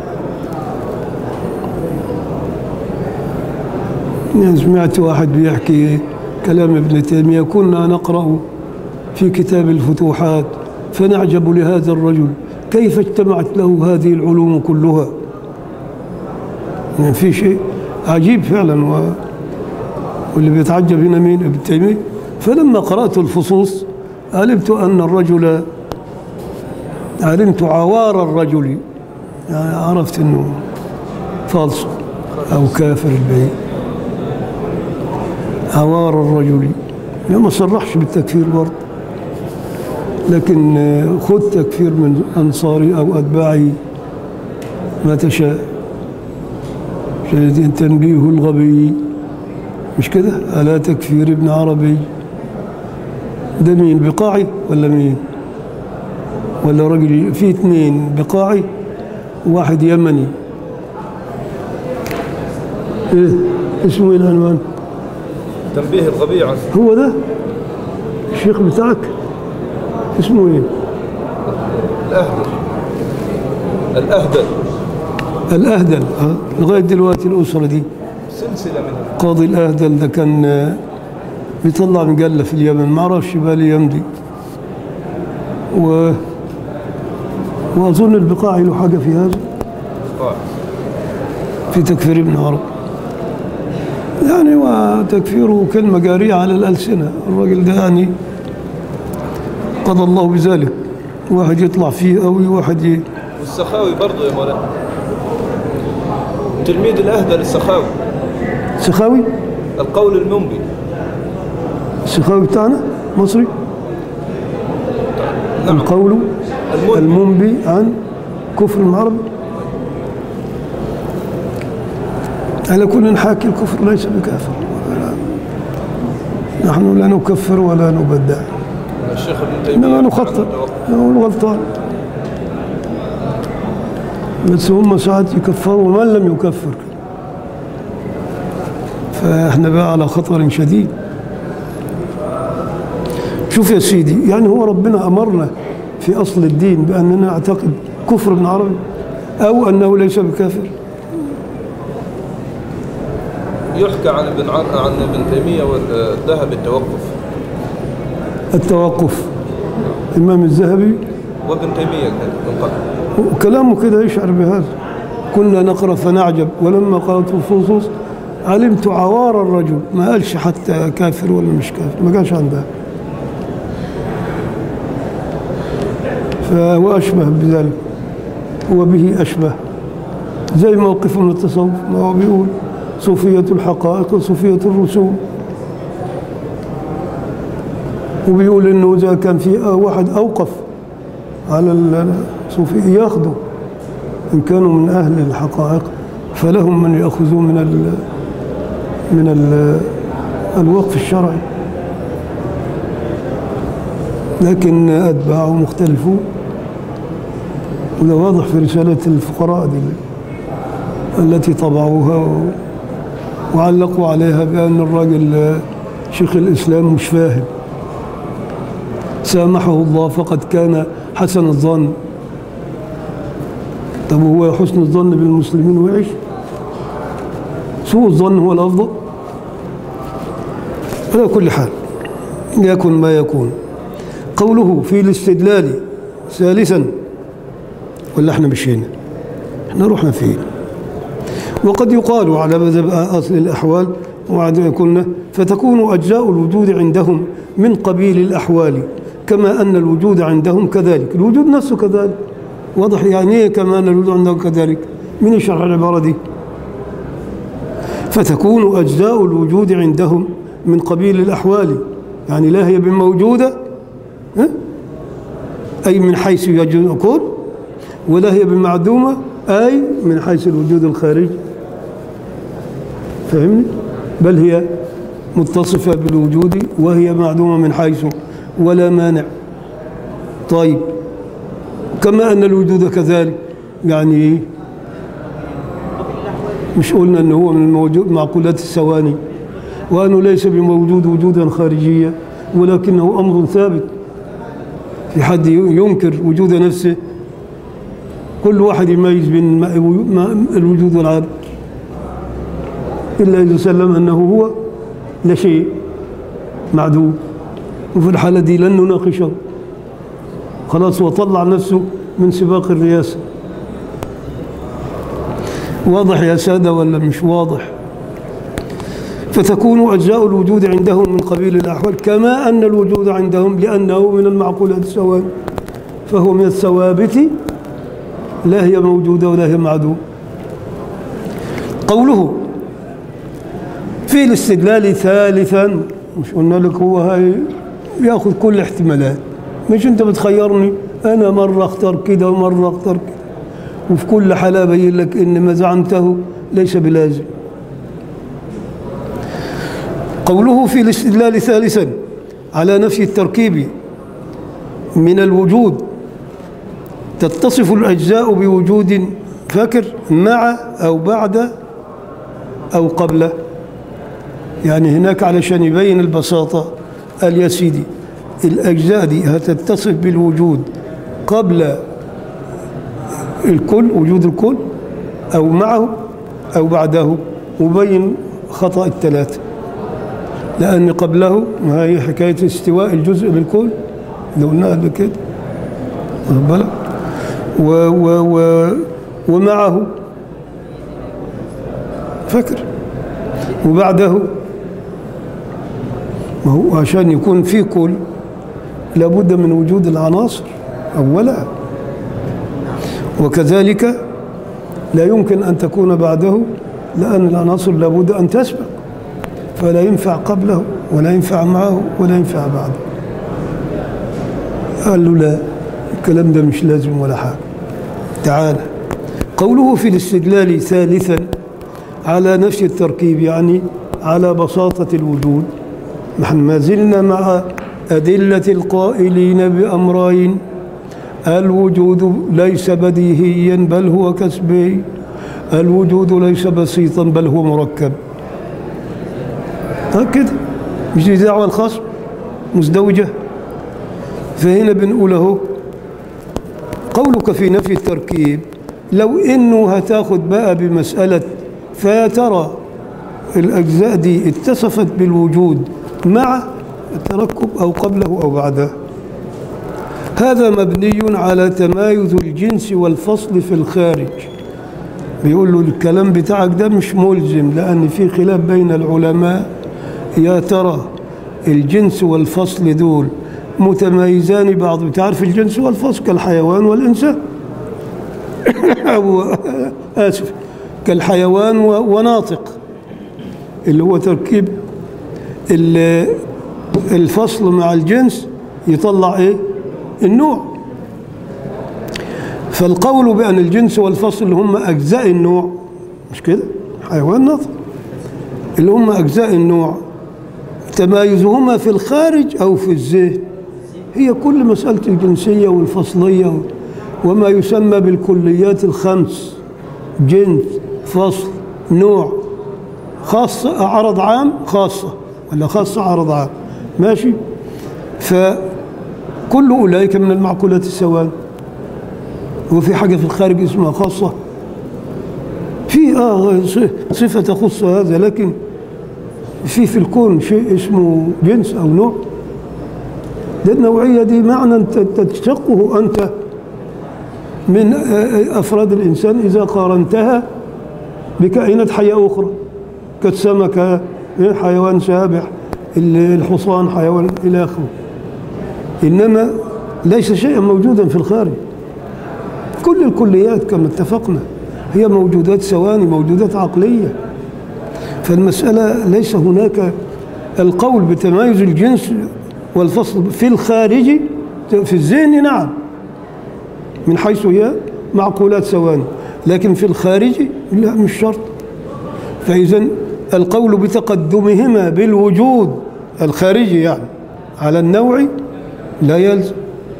يعني سمعت واحد بيحكي كلام ابن تيمية كنا نقرأ في كتاب الفتوحات فنعجب لهذا الرجل كيف اجتمعت له هذه العلوم كلها يعني في شيء عجيب فعلا و... واللي بيتعجب هنا مين ابن تيمية فلما قرأت الفصوص علمت أن الرجل علمت عوار الرجل يعني عرفت أنه فالص أو كافر البعيد عوار الرجل يعني ما صرحش بالتكفير برضه لكن آه، خذ تكفير من أنصاري أو أتباعي ما تشاء شاهدين تنبيه الغبي مش كده على تكفير ابن عربي ده مين بقاعي ولا مين ولا راجل في اثنين بقاعي وواحد يمني ايه اسمه ايه العنوان تنبيه الغبي عن هو ده الشيخ بتاعك اسمه ايه الأهبل الأهبل الأهدل ها لغاية دلوقتي الأسرة دي سلسلة منهم قاضي الأهدل ده كان آه، بيطلع مجلة في اليمن ما اعرفش بقى الأيام دي و وأظن البقاعي له حاجة في هذا آه. في تكفير ابن عرب يعني وتكفيره كلمة جارية على الألسنة الراجل ده يعني قضى الله بذلك واحد يطلع فيه قوي واحد ي... والسخاوي برضه يا مولانا تلميذ الأهدل السخاوي سخاوي القول المنبي السخاوي بتاعنا مصري نعم القول المنبي المنبي عن كفر العرب على كل حاكي الكفر ليس بكافر نحن لا نكفر ولا نبدع الشيخ ابن تيمية انما نخطط هو الغلطان بس هم ساعات يكفروا من لم يكفر فاحنا بقى على خطر شديد شوف يا سيدي يعني هو ربنا امرنا في اصل الدين باننا نعتقد كفر ابن عربي او انه ليس بكافر يحكى عن ابن عن عن ابن تيمية والذهب التوقف التوقف الامام الذهبي وابن تيمية كان من قبل وكلامه كده يشعر بهذا كنا نقرا فنعجب ولما قالت الفصوص علمت عوار الرجل ما قالش حتى كافر ولا مش كافر ما قالش عن ده فهو أشبه بذلك هو به أشبه زي موقف من التصوف ما هو بيقول صوفية الحقائق وصوفية الرسوم وبيقول انه اذا كان في واحد اوقف على الصوفية ياخذوا ان كانوا من اهل الحقائق فلهم من ياخذوا من ال من ال الوقف الشرعي لكن اتباعه مختلفون وده واضح في رسالة الفقراء دي التي طبعوها و- وعلقوا عليها بأن الراجل شيخ الإسلام مش فاهم سامحه الله فقد كان حسن الظن طب هو حسن الظن بالمسلمين وحش سوء الظن هو الأفضل على كل حال يكن ما يكون قوله في الاستدلال ثالثا ولا احنا مشينا احنا رحنا فين وقد يقال على مذهب أصل الأحوال وعندما قلنا فتكون أجزاء الوجود عندهم من قبيل الأحوال كما أن الوجود عندهم كذلك الوجود نفسه كذلك واضح يعني إيه كما أن الوجود عندهم كذلك من يشرح العبارة دي فتكون أجزاء الوجود عندهم من قبيل الأحوال يعني لا هي بموجودة ها؟ أي من حيث يجوز الكون ولا هي بمعدومة أي من حيث الوجود الخارجي فهمني؟ بل هي متصفة بالوجود وهي معدومة من حيث ولا مانع طيب كما أن الوجود كذلك يعني إيه؟ مش قلنا أنه هو من الموجود معقولات الثواني وأنه ليس بموجود وجودا خارجيا ولكنه أمر ثابت في حد ينكر وجود نفسه كل واحد يميز بين الوجود والعدم إلا إذا سلم أنه هو لا شيء معدوم وفي الحالة دي لن نناقشه خلاص هو طلع نفسه من سباق الرئاسة واضح يا سادة ولا مش واضح فتكون أجزاء الوجود عندهم من قبيل الأحوال كما أن الوجود عندهم لأنه من المعقولات الثوابت فهو من الثوابت لا هي موجودة ولا هي معدوم قوله في الاستدلال ثالثا مش قلنا لك هو هاي ياخذ كل الاحتمالات مش انت بتخيرني انا مره اختار كده ومره اختار كده وفي كل حاله ابين لك ان ما زعمته ليس بلازم قوله في الاستدلال ثالثا على نفي التركيب من الوجود تتصف الأجزاء بوجود فاكر مع أو بعد أو قبل يعني هناك علشان يبين البساطة قال يا سيدي الأجزاء دي هتتصف بالوجود قبل الكل وجود الكل أو معه أو بعده وبين خطأ الثلاثة لأن قبله ما هي حكاية استواء الجزء بالكل اللي قلناها قبل كده واخد بالك و و و ومعه فكر وبعده ما هو عشان يكون في كل لابد من وجود العناصر أولا وكذلك لا يمكن أن تكون بعده لأن العناصر لابد أن تسبق فلا ينفع قبله ولا ينفع معه ولا ينفع بعده قال له لا الكلام ده مش لازم ولا حاجة تعالى قوله في الاستدلال ثالثا على نفس التركيب يعني على بساطة الوجود نحن ما زلنا مع أدلة القائلين بأمرين الوجود ليس بديهيا بل هو كسبي الوجود ليس بسيطا بل هو مركب هكذا مش دي دعوة الخصم مزدوجة فهنا بنقول اهو قولك في نفي التركيب لو انه هتاخد بقى بمسألة فيا ترى الأجزاء دي اتصفت بالوجود مع التركب أو قبله أو بعده هذا مبني على تمايز الجنس والفصل في الخارج بيقول له الكلام بتاعك ده مش ملزم لأن في خلاف بين العلماء يا ترى الجنس والفصل دول متمايزان بعض بتعرف الجنس والفصل كالحيوان والإنسان أو آسف كالحيوان و- وناطق اللي هو تركيب ال- الفصل مع الجنس يطلع ايه النوع فالقول بأن الجنس والفصل هم أجزاء النوع مش كده حيوان ناطق اللي هم أجزاء النوع تمايزهما في الخارج أو في الذهن هي كل مسألة الجنسية والفصلية وما يسمى بالكليات الخمس جنس فصل نوع خاصة عرض عام خاصة ولا خاصة عرض عام ماشي فكل أولئك من المعقولات السواد وفي حاجة في الخارج اسمها خاصة في آه صفة تخص هذا لكن في في الكون شيء اسمه جنس أو نوع ده النوعية دي معنى أنت تشتقه أنت من أفراد الإنسان إذا قارنتها بكائنات حية أخرى كالسمكة حيوان سابح الحصان حيوان إلى آخره إنما ليس شيئا موجودا في الخارج كل الكليات كما اتفقنا هي موجودات ثواني موجودات عقلية فالمسألة ليس هناك القول بتمايز الجنس والفصل في الخارج في الذهن نعم من حيث هي معقولات ثواني لكن في الخارج لا مش شرط فإذا القول بتقدمهما بالوجود الخارجي يعني على النوع لا يلزم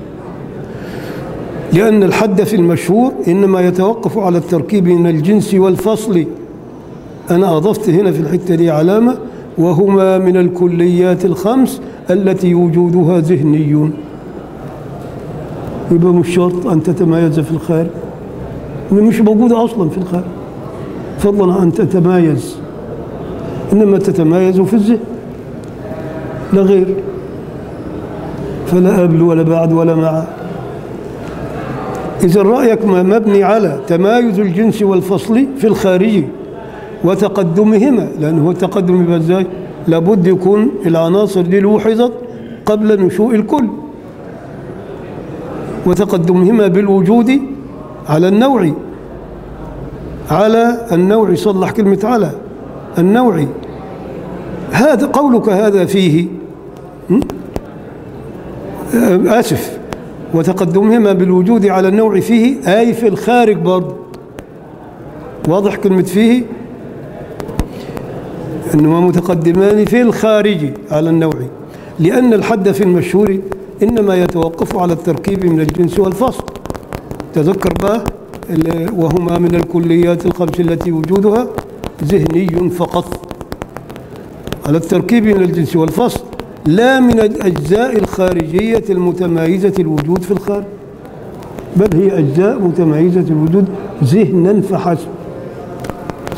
لأن الحد في المشهور إنما يتوقف على التركيب من الجنس والفصل أنا أضفت هنا في الحتة دي علامة وهما من الكليات الخمس التي وجودها ذهني يبقى مش شرط أن تتمايز في الخارج مش موجودة أصلا في الخارج فضلا أن تتمايز إنما تتمايز في الذهن لا غير فلا قبل ولا بعد ولا مع إذا رأيك مبني على تمايز الجنس والفصل في الخارج وتقدمهما لأنه هو التقدم يبقى ازاي لابد يكون العناصر دي لوحظت قبل نشوء الكل وتقدمهما بالوجود على النوع على النوع صلح كلمة على النوع هذا قولك هذا فيه آسف وتقدمهما بالوجود على النوع فيه أي في الخارج برضه واضح كلمة فيه أنهما متقدمان في الخارج على النوع لأن الحد في المشهور إنما يتوقف على التركيب من الجنس والفصل تذكر بقى وهما من الكليات الخمس التي وجودها ذهني فقط على التركيب من الجنس والفصل لا من الأجزاء الخارجية المتمايزة الوجود في الخارج بل هي أجزاء متمايزة الوجود ذهنا فحسب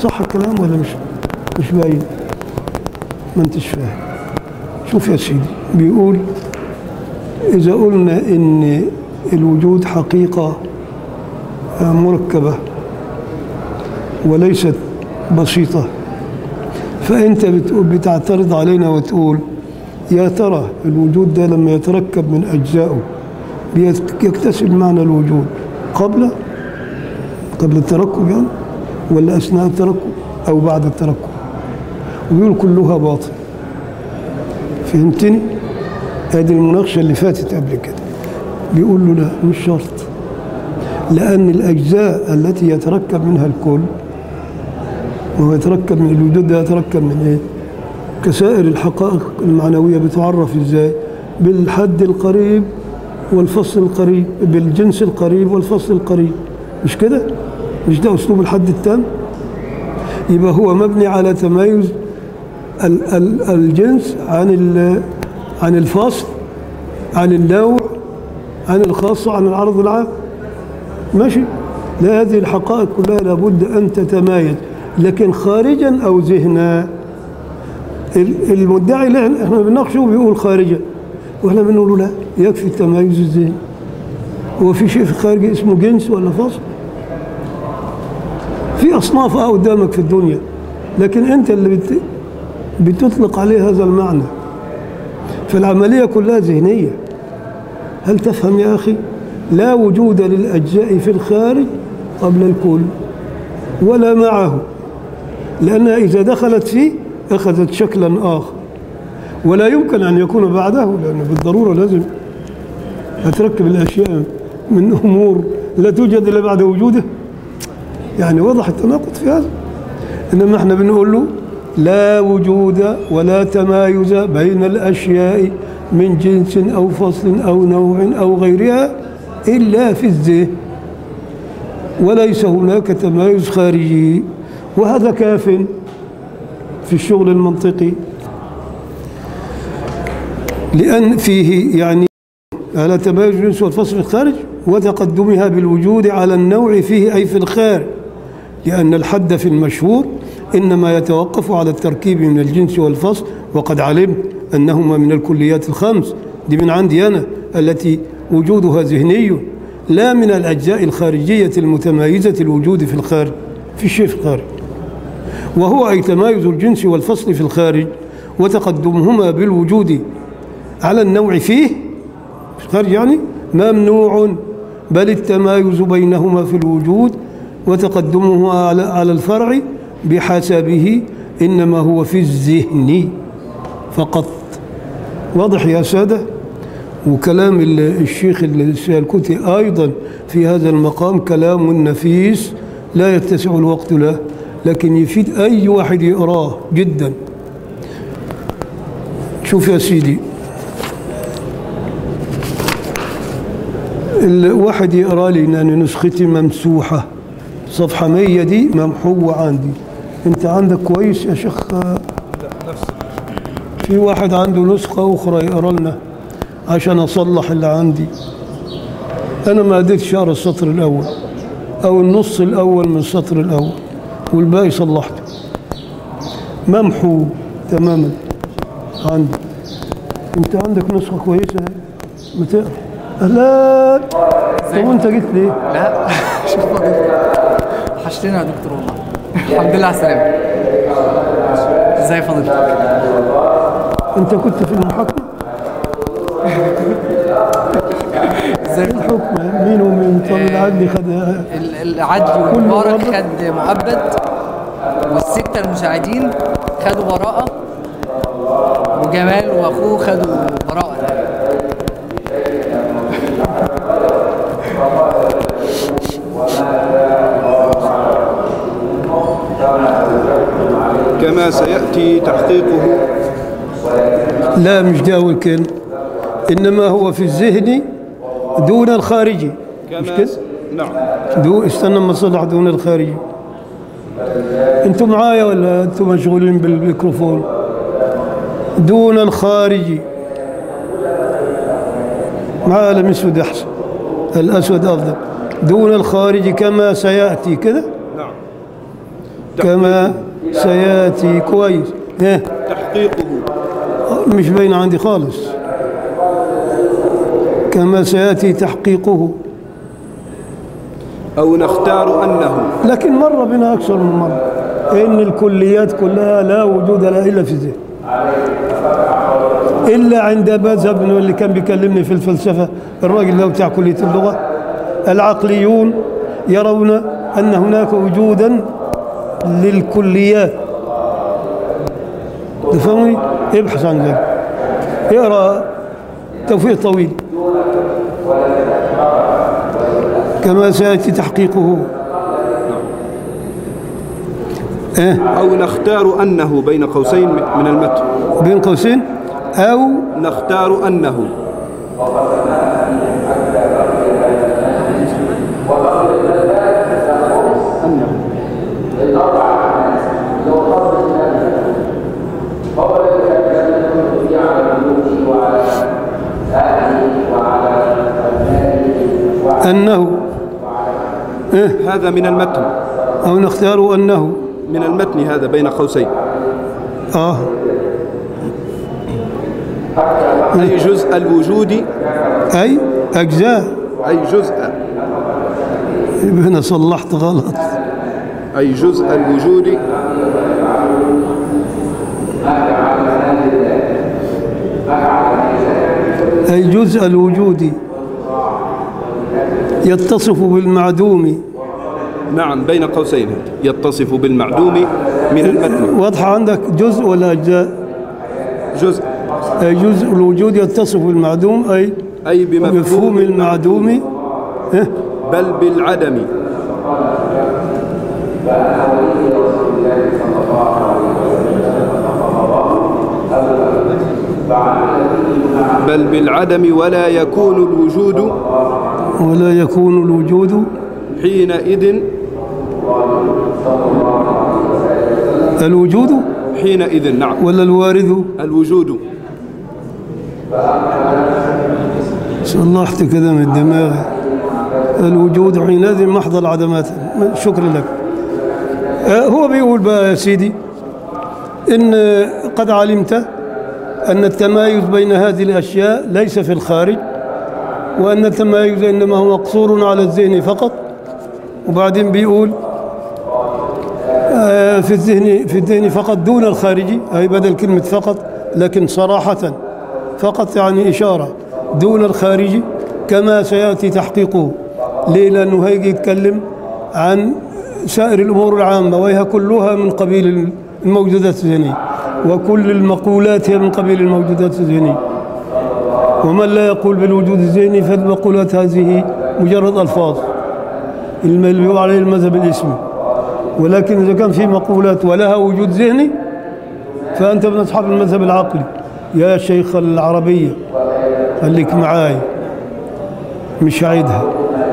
صح الكلام ولا مش مش باين ما انتش فاهم شوف يا سيدي بيقول إذا قلنا إن الوجود حقيقة مركبة وليست بسيطة فأنت بتقول بتعترض علينا وتقول يا ترى الوجود ده لما يتركب من أجزائه بيت- يكتسب معنى الوجود قبل قبل التركب يعني ولا أثناء التركب أو بعد التركب ويقول كلها باطل فهمتني؟ هذه المناقشة اللي فاتت قبل كده بيقول له لا مش شرط لأن الأجزاء التي يتركب منها الكل وهو يتركب من الوجود ده يتركب من إيه؟ كسائر الحقائق المعنوية بتعرف إزاي؟ بالحد القريب والفصل القريب بالجنس القريب والفصل القريب مش كده؟ مش ده أسلوب الحد التام؟ يبقى هو مبني على تمايز ال- ال- الجنس عن ال- عن الفصل عن النوع عن الخاص عن العرض العام ماشي لا هذه الحقائق كلها لابد أن تتمايز لكن خارجا أو ذهنا ال- المدعي اللي احنا احنا بنناقشه بيقول خارجا واحنا بنقول له لا يكفي التمايز الذهني هو في شيء في الخارج اسمه جنس ولا فصل في أصناف اه قدامك في الدنيا لكن أنت اللي بت... بتطلق عليه هذا المعنى فالعملية كلها ذهنية هل تفهم يا أخي لا وجود للأجزاء في الخارج قبل الكل ولا معه لأنها إذا دخلت فيه أخذت شكلا آخر ولا يمكن أن يكون بعده لأنه بالضرورة لازم هتركب الأشياء من أمور لا توجد إلا بعد وجوده يعني وضح التناقض في هذا إنما احنا بنقول له لا وجود ولا تمايز بين الأشياء من جنس أو فصل أو نوع أو غيرها إلا في الذهن وليس هناك تمايز خارجي وهذا كاف في الشغل المنطقي لأن فيه يعني على تمايز الجنس والفصل في الخارج وتقدمها بالوجود على النوع فيه أي في الخارج لأن الحد في المشهور إنما يتوقف على التركيب من الجنس والفصل وقد علمت أنهما من الكليات الخمس دي من عندي أنا التي وجودها ذهني لا من الأجزاء الخارجية المتمايزة الوجود في الخارج في الشيء في الخارج وهو أي تمايز الجنس والفصل في الخارج وتقدمهما بالوجود على النوع فيه في الخارج يعني ممنوع بل التمايز بينهما في الوجود وتقدمه على على الفرع بحسبه إنما هو في الذهن فقط واضح يا سادة وكلام ال- الشيخ السيالكوتي أيضا في هذا المقام كلام نفيس لا يتسع الوقت له لكن يفيد أي واحد يقراه جدا شوف يا سيدي الواحد يقرا لي ان أنا نسختي ممسوحه صفحه 100 دي ممحوه عندي انت عندك كويس يا شيخ في واحد عنده نسخه اخرى يقرا لنا عشان اصلح اللي عندي انا ما قدرتش اقرا السطر الاول او النص الاول من السطر الاول والباقي صلحته ممحو تماما عندي انت عندك نسخه كويسه اهي ما تقرا لا طب وانت جيت ليه؟ لا شوف فضيلتك وحشتنا يا دكتور والله الحمد لله على السلامة ازاي فضيلتك؟ انت كنت في المحاكمه ازاي فضيلتك؟ الحكم مين ومين طب العدل خد ال- العدلي كل والمبارك مرة. خد مؤبد والستة المساعدين خدوا براءة وجمال واخوه خدوا براءة كما سيأتي تحقيقه لا مش داول كلمه انما هو في الذهن دون الخارجي مش كما كده؟ س... نعم دو استنى ما صلح دون الخارجي انتم معايا ولا انتم مشغولين بالميكروفون دون الخارجي مع الاسود احسن الاسود افضل دون الخارج كما سياتي كده نعم كما سياتي كويس ها تحقيقه مش باين عندي خالص كما سياتي تحقيقه أو نختار أنه لكن مر بنا اكثر من مره ان الكليات كلها لا وجود لها الا في الذهن الا عند مذهب اللي كان بيكلمني في الفلسفه الراجل ده بتاع كليه اللغه العقليون يرون ان هناك وجودا للكليات تفهمني ابحث عن ذلك اقرا توفيق طويل كما سياتي تحقيقه إيه أو نختار أنه بين قوسين من المتن بين قوسين أو نختار أنه أنه هذا من المتن أو نختار أنه من المتن هذا بين قوسين آه أي جزء الوجود أي أجزاء أي جزء هنا صلحت غلط أي جزء الوجود أي جزء الوجود يتصف بالمعدوم نعم بين قوسين يتصف بالمعدوم من المتن واضحة عندك جزء ولا أجزاء جزء أي جزء الوجود يتصف بالمعدوم أي أي مفهوم بمفهوم المعدوم إيه؟ بل بالعدم بل بالعدم ولا يكون الوجود ولا يكون الوجود حينئذ الوجود حينئذ نعم ولا الوارد الوجود صلحت كذا من الدماغ الوجود حينئذ محض العدمات شكرا لك آه، هو بيقول بقى يا سيدي إن قد علمت أن التمايز بين هذه الأشياء ليس في الخارج وأن التمايز إنما هو مقصور على الذهن فقط وبعدين بيقول آه، في الذهن في الذهن فقط دون الخارجي أي بدل كلمة فقط لكن صراحة فقط يعني إشارة دون الخارجي كما سيأتي تحقيقه ليه لأنه هيجي يتكلم عن سائر الأمور العامة وهي كلها من قبيل الموجودات الذهنية وكل المقولات هي من قبيل الموجودات الذهنية ومن لا يقول بالوجود الذهني فالمقولات هذه مجرد ألفاظ اللي بيقول عليه المذهب الاسمي ولكن إذا كان في مقولات ولها وجود ذهني فأنت من أصحاب المذهب العقلي يا شيخ العربية خليك معاي مش عيدها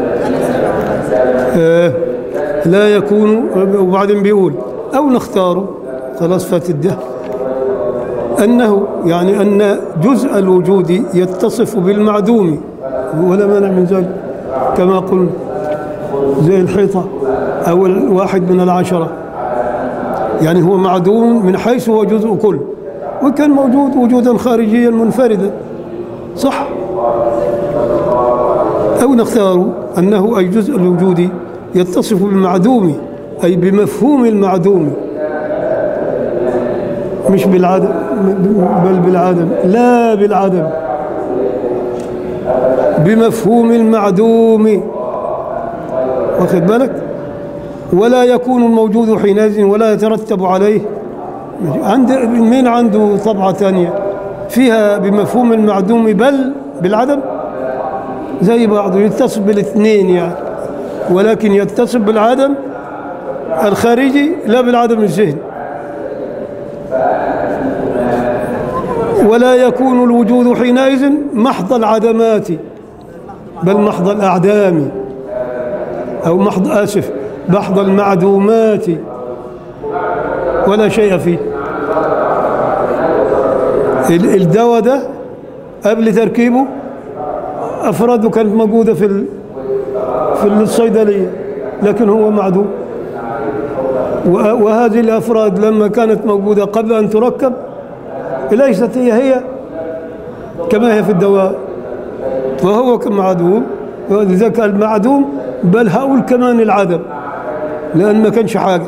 آه لا يكون وبعدين بيقول أو نختاره خلاص فات الدهر أنه يعني أن جزء الوجود يتصف بالمعدوم ولا مانع من ذلك كما قلنا زي الحيطة أو الواحد من العشرة يعني هو معدوم من حيث هو جزء كل وكان موجود وجودا خارجيا منفردا صح أو نختار أنه أي جزء الوجود يتصف بالمعدوم أي بمفهوم المعدوم مش بالعدم بل بالعدم لا بالعدم بمفهوم المعدوم واخد بالك ولا يكون الموجود حينئذ ولا يترتب عليه عند مين عنده طبعة ثانية فيها بمفهوم المعدوم بل بالعدم زي بعضه يتصف بالاثنين يعني ولكن يتصف بالعدم الخارجي لا بالعدم الذهني ولا يكون الوجود حينئذ محض العدمات بل محض الأعدام أو محض آسف محض المعدومات ولا شيء فيه ال- الدواء ده قبل تركيبه أفراده كانت موجودة في ال- في الصيدلية لكن هو معدوم و- وهذه الأفراد لما كانت موجودة قبل أن تركب ليست هي هي كما هي في الدواء فهو كمعدوم ولذلك المعدوم بل هقول كمان العدم لأن ما كانش حاجة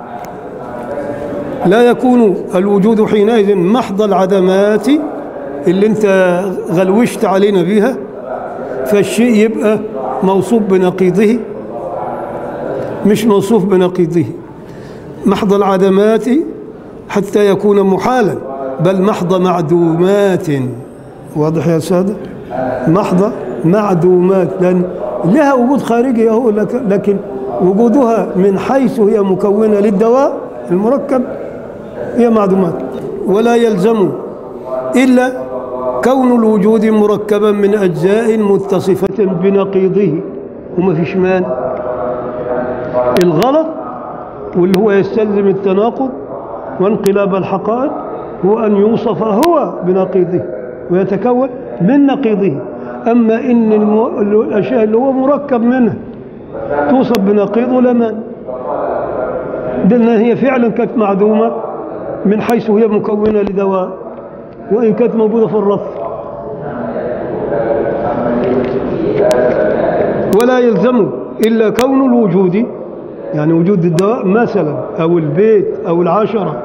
لا يكون الوجود حينئذ محض العدمات اللي انت غلوشت علينا بيها فالشيء يبقى موصوف بنقيضه مش موصوف بنقيضه محض العدمات حتى يكون محالا بل محض معدومات واضح يا سادة محض معدومات لأن لها وجود خارجي أهو لك- لكن وجودها من حيث هي مكونة للدواء المركب هي معدومات ولا يلزم إلا كون الوجود مركبا من أجزاء متصفة بنقيضه وما فيش مانع الغلط واللي هو يستلزم التناقض وانقلاب الحقائق هو أن يوصف هو بنقيضه ويتكون من نقيضه أما إن المو... الأشياء اللي هو مركب منها توصف بنقيضه لا مانع لأن هي فعلا كانت معدومة من حيث هي مكونة لدواء وإن كانت موجودة في الرف ولا يلزم إلا كون الوجود يعني وجود الدواء مثلا أو البيت أو العشرة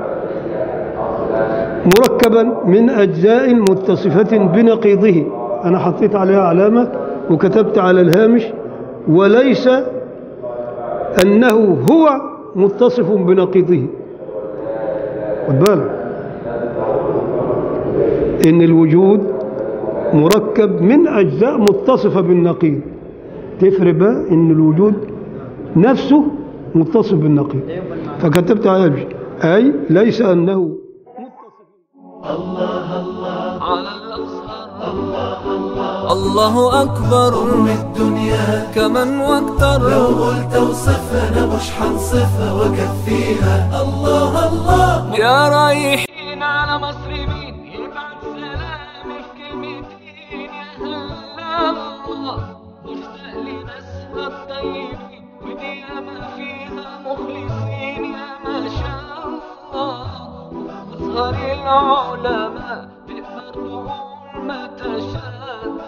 مركبا من أجزاء متصفة بنقيضه أنا حطيت عليها علامة وكتبت على الهامش وليس أنه هو متصف بنقيضه خد بالك إن الوجود مركب من أجزاء متصفة بالنقيض تفرق بقى إن الوجود نفسه متصف بالنقيض فكتبت على الهامش أي ليس أنه على الأزهر الله أكبر الدنيا كمن واكتر لو قلت اوصفها انا مش حنصفها واكفيها الله الله يا رايحين على مصر مين يبعت سلامي في كلمتين يا هلا الله مشتاق لناسها الطيبين ودي ياما فيها مخلصين يا ما شاء الله أزهر العلماء تقدر تقول ما تشاء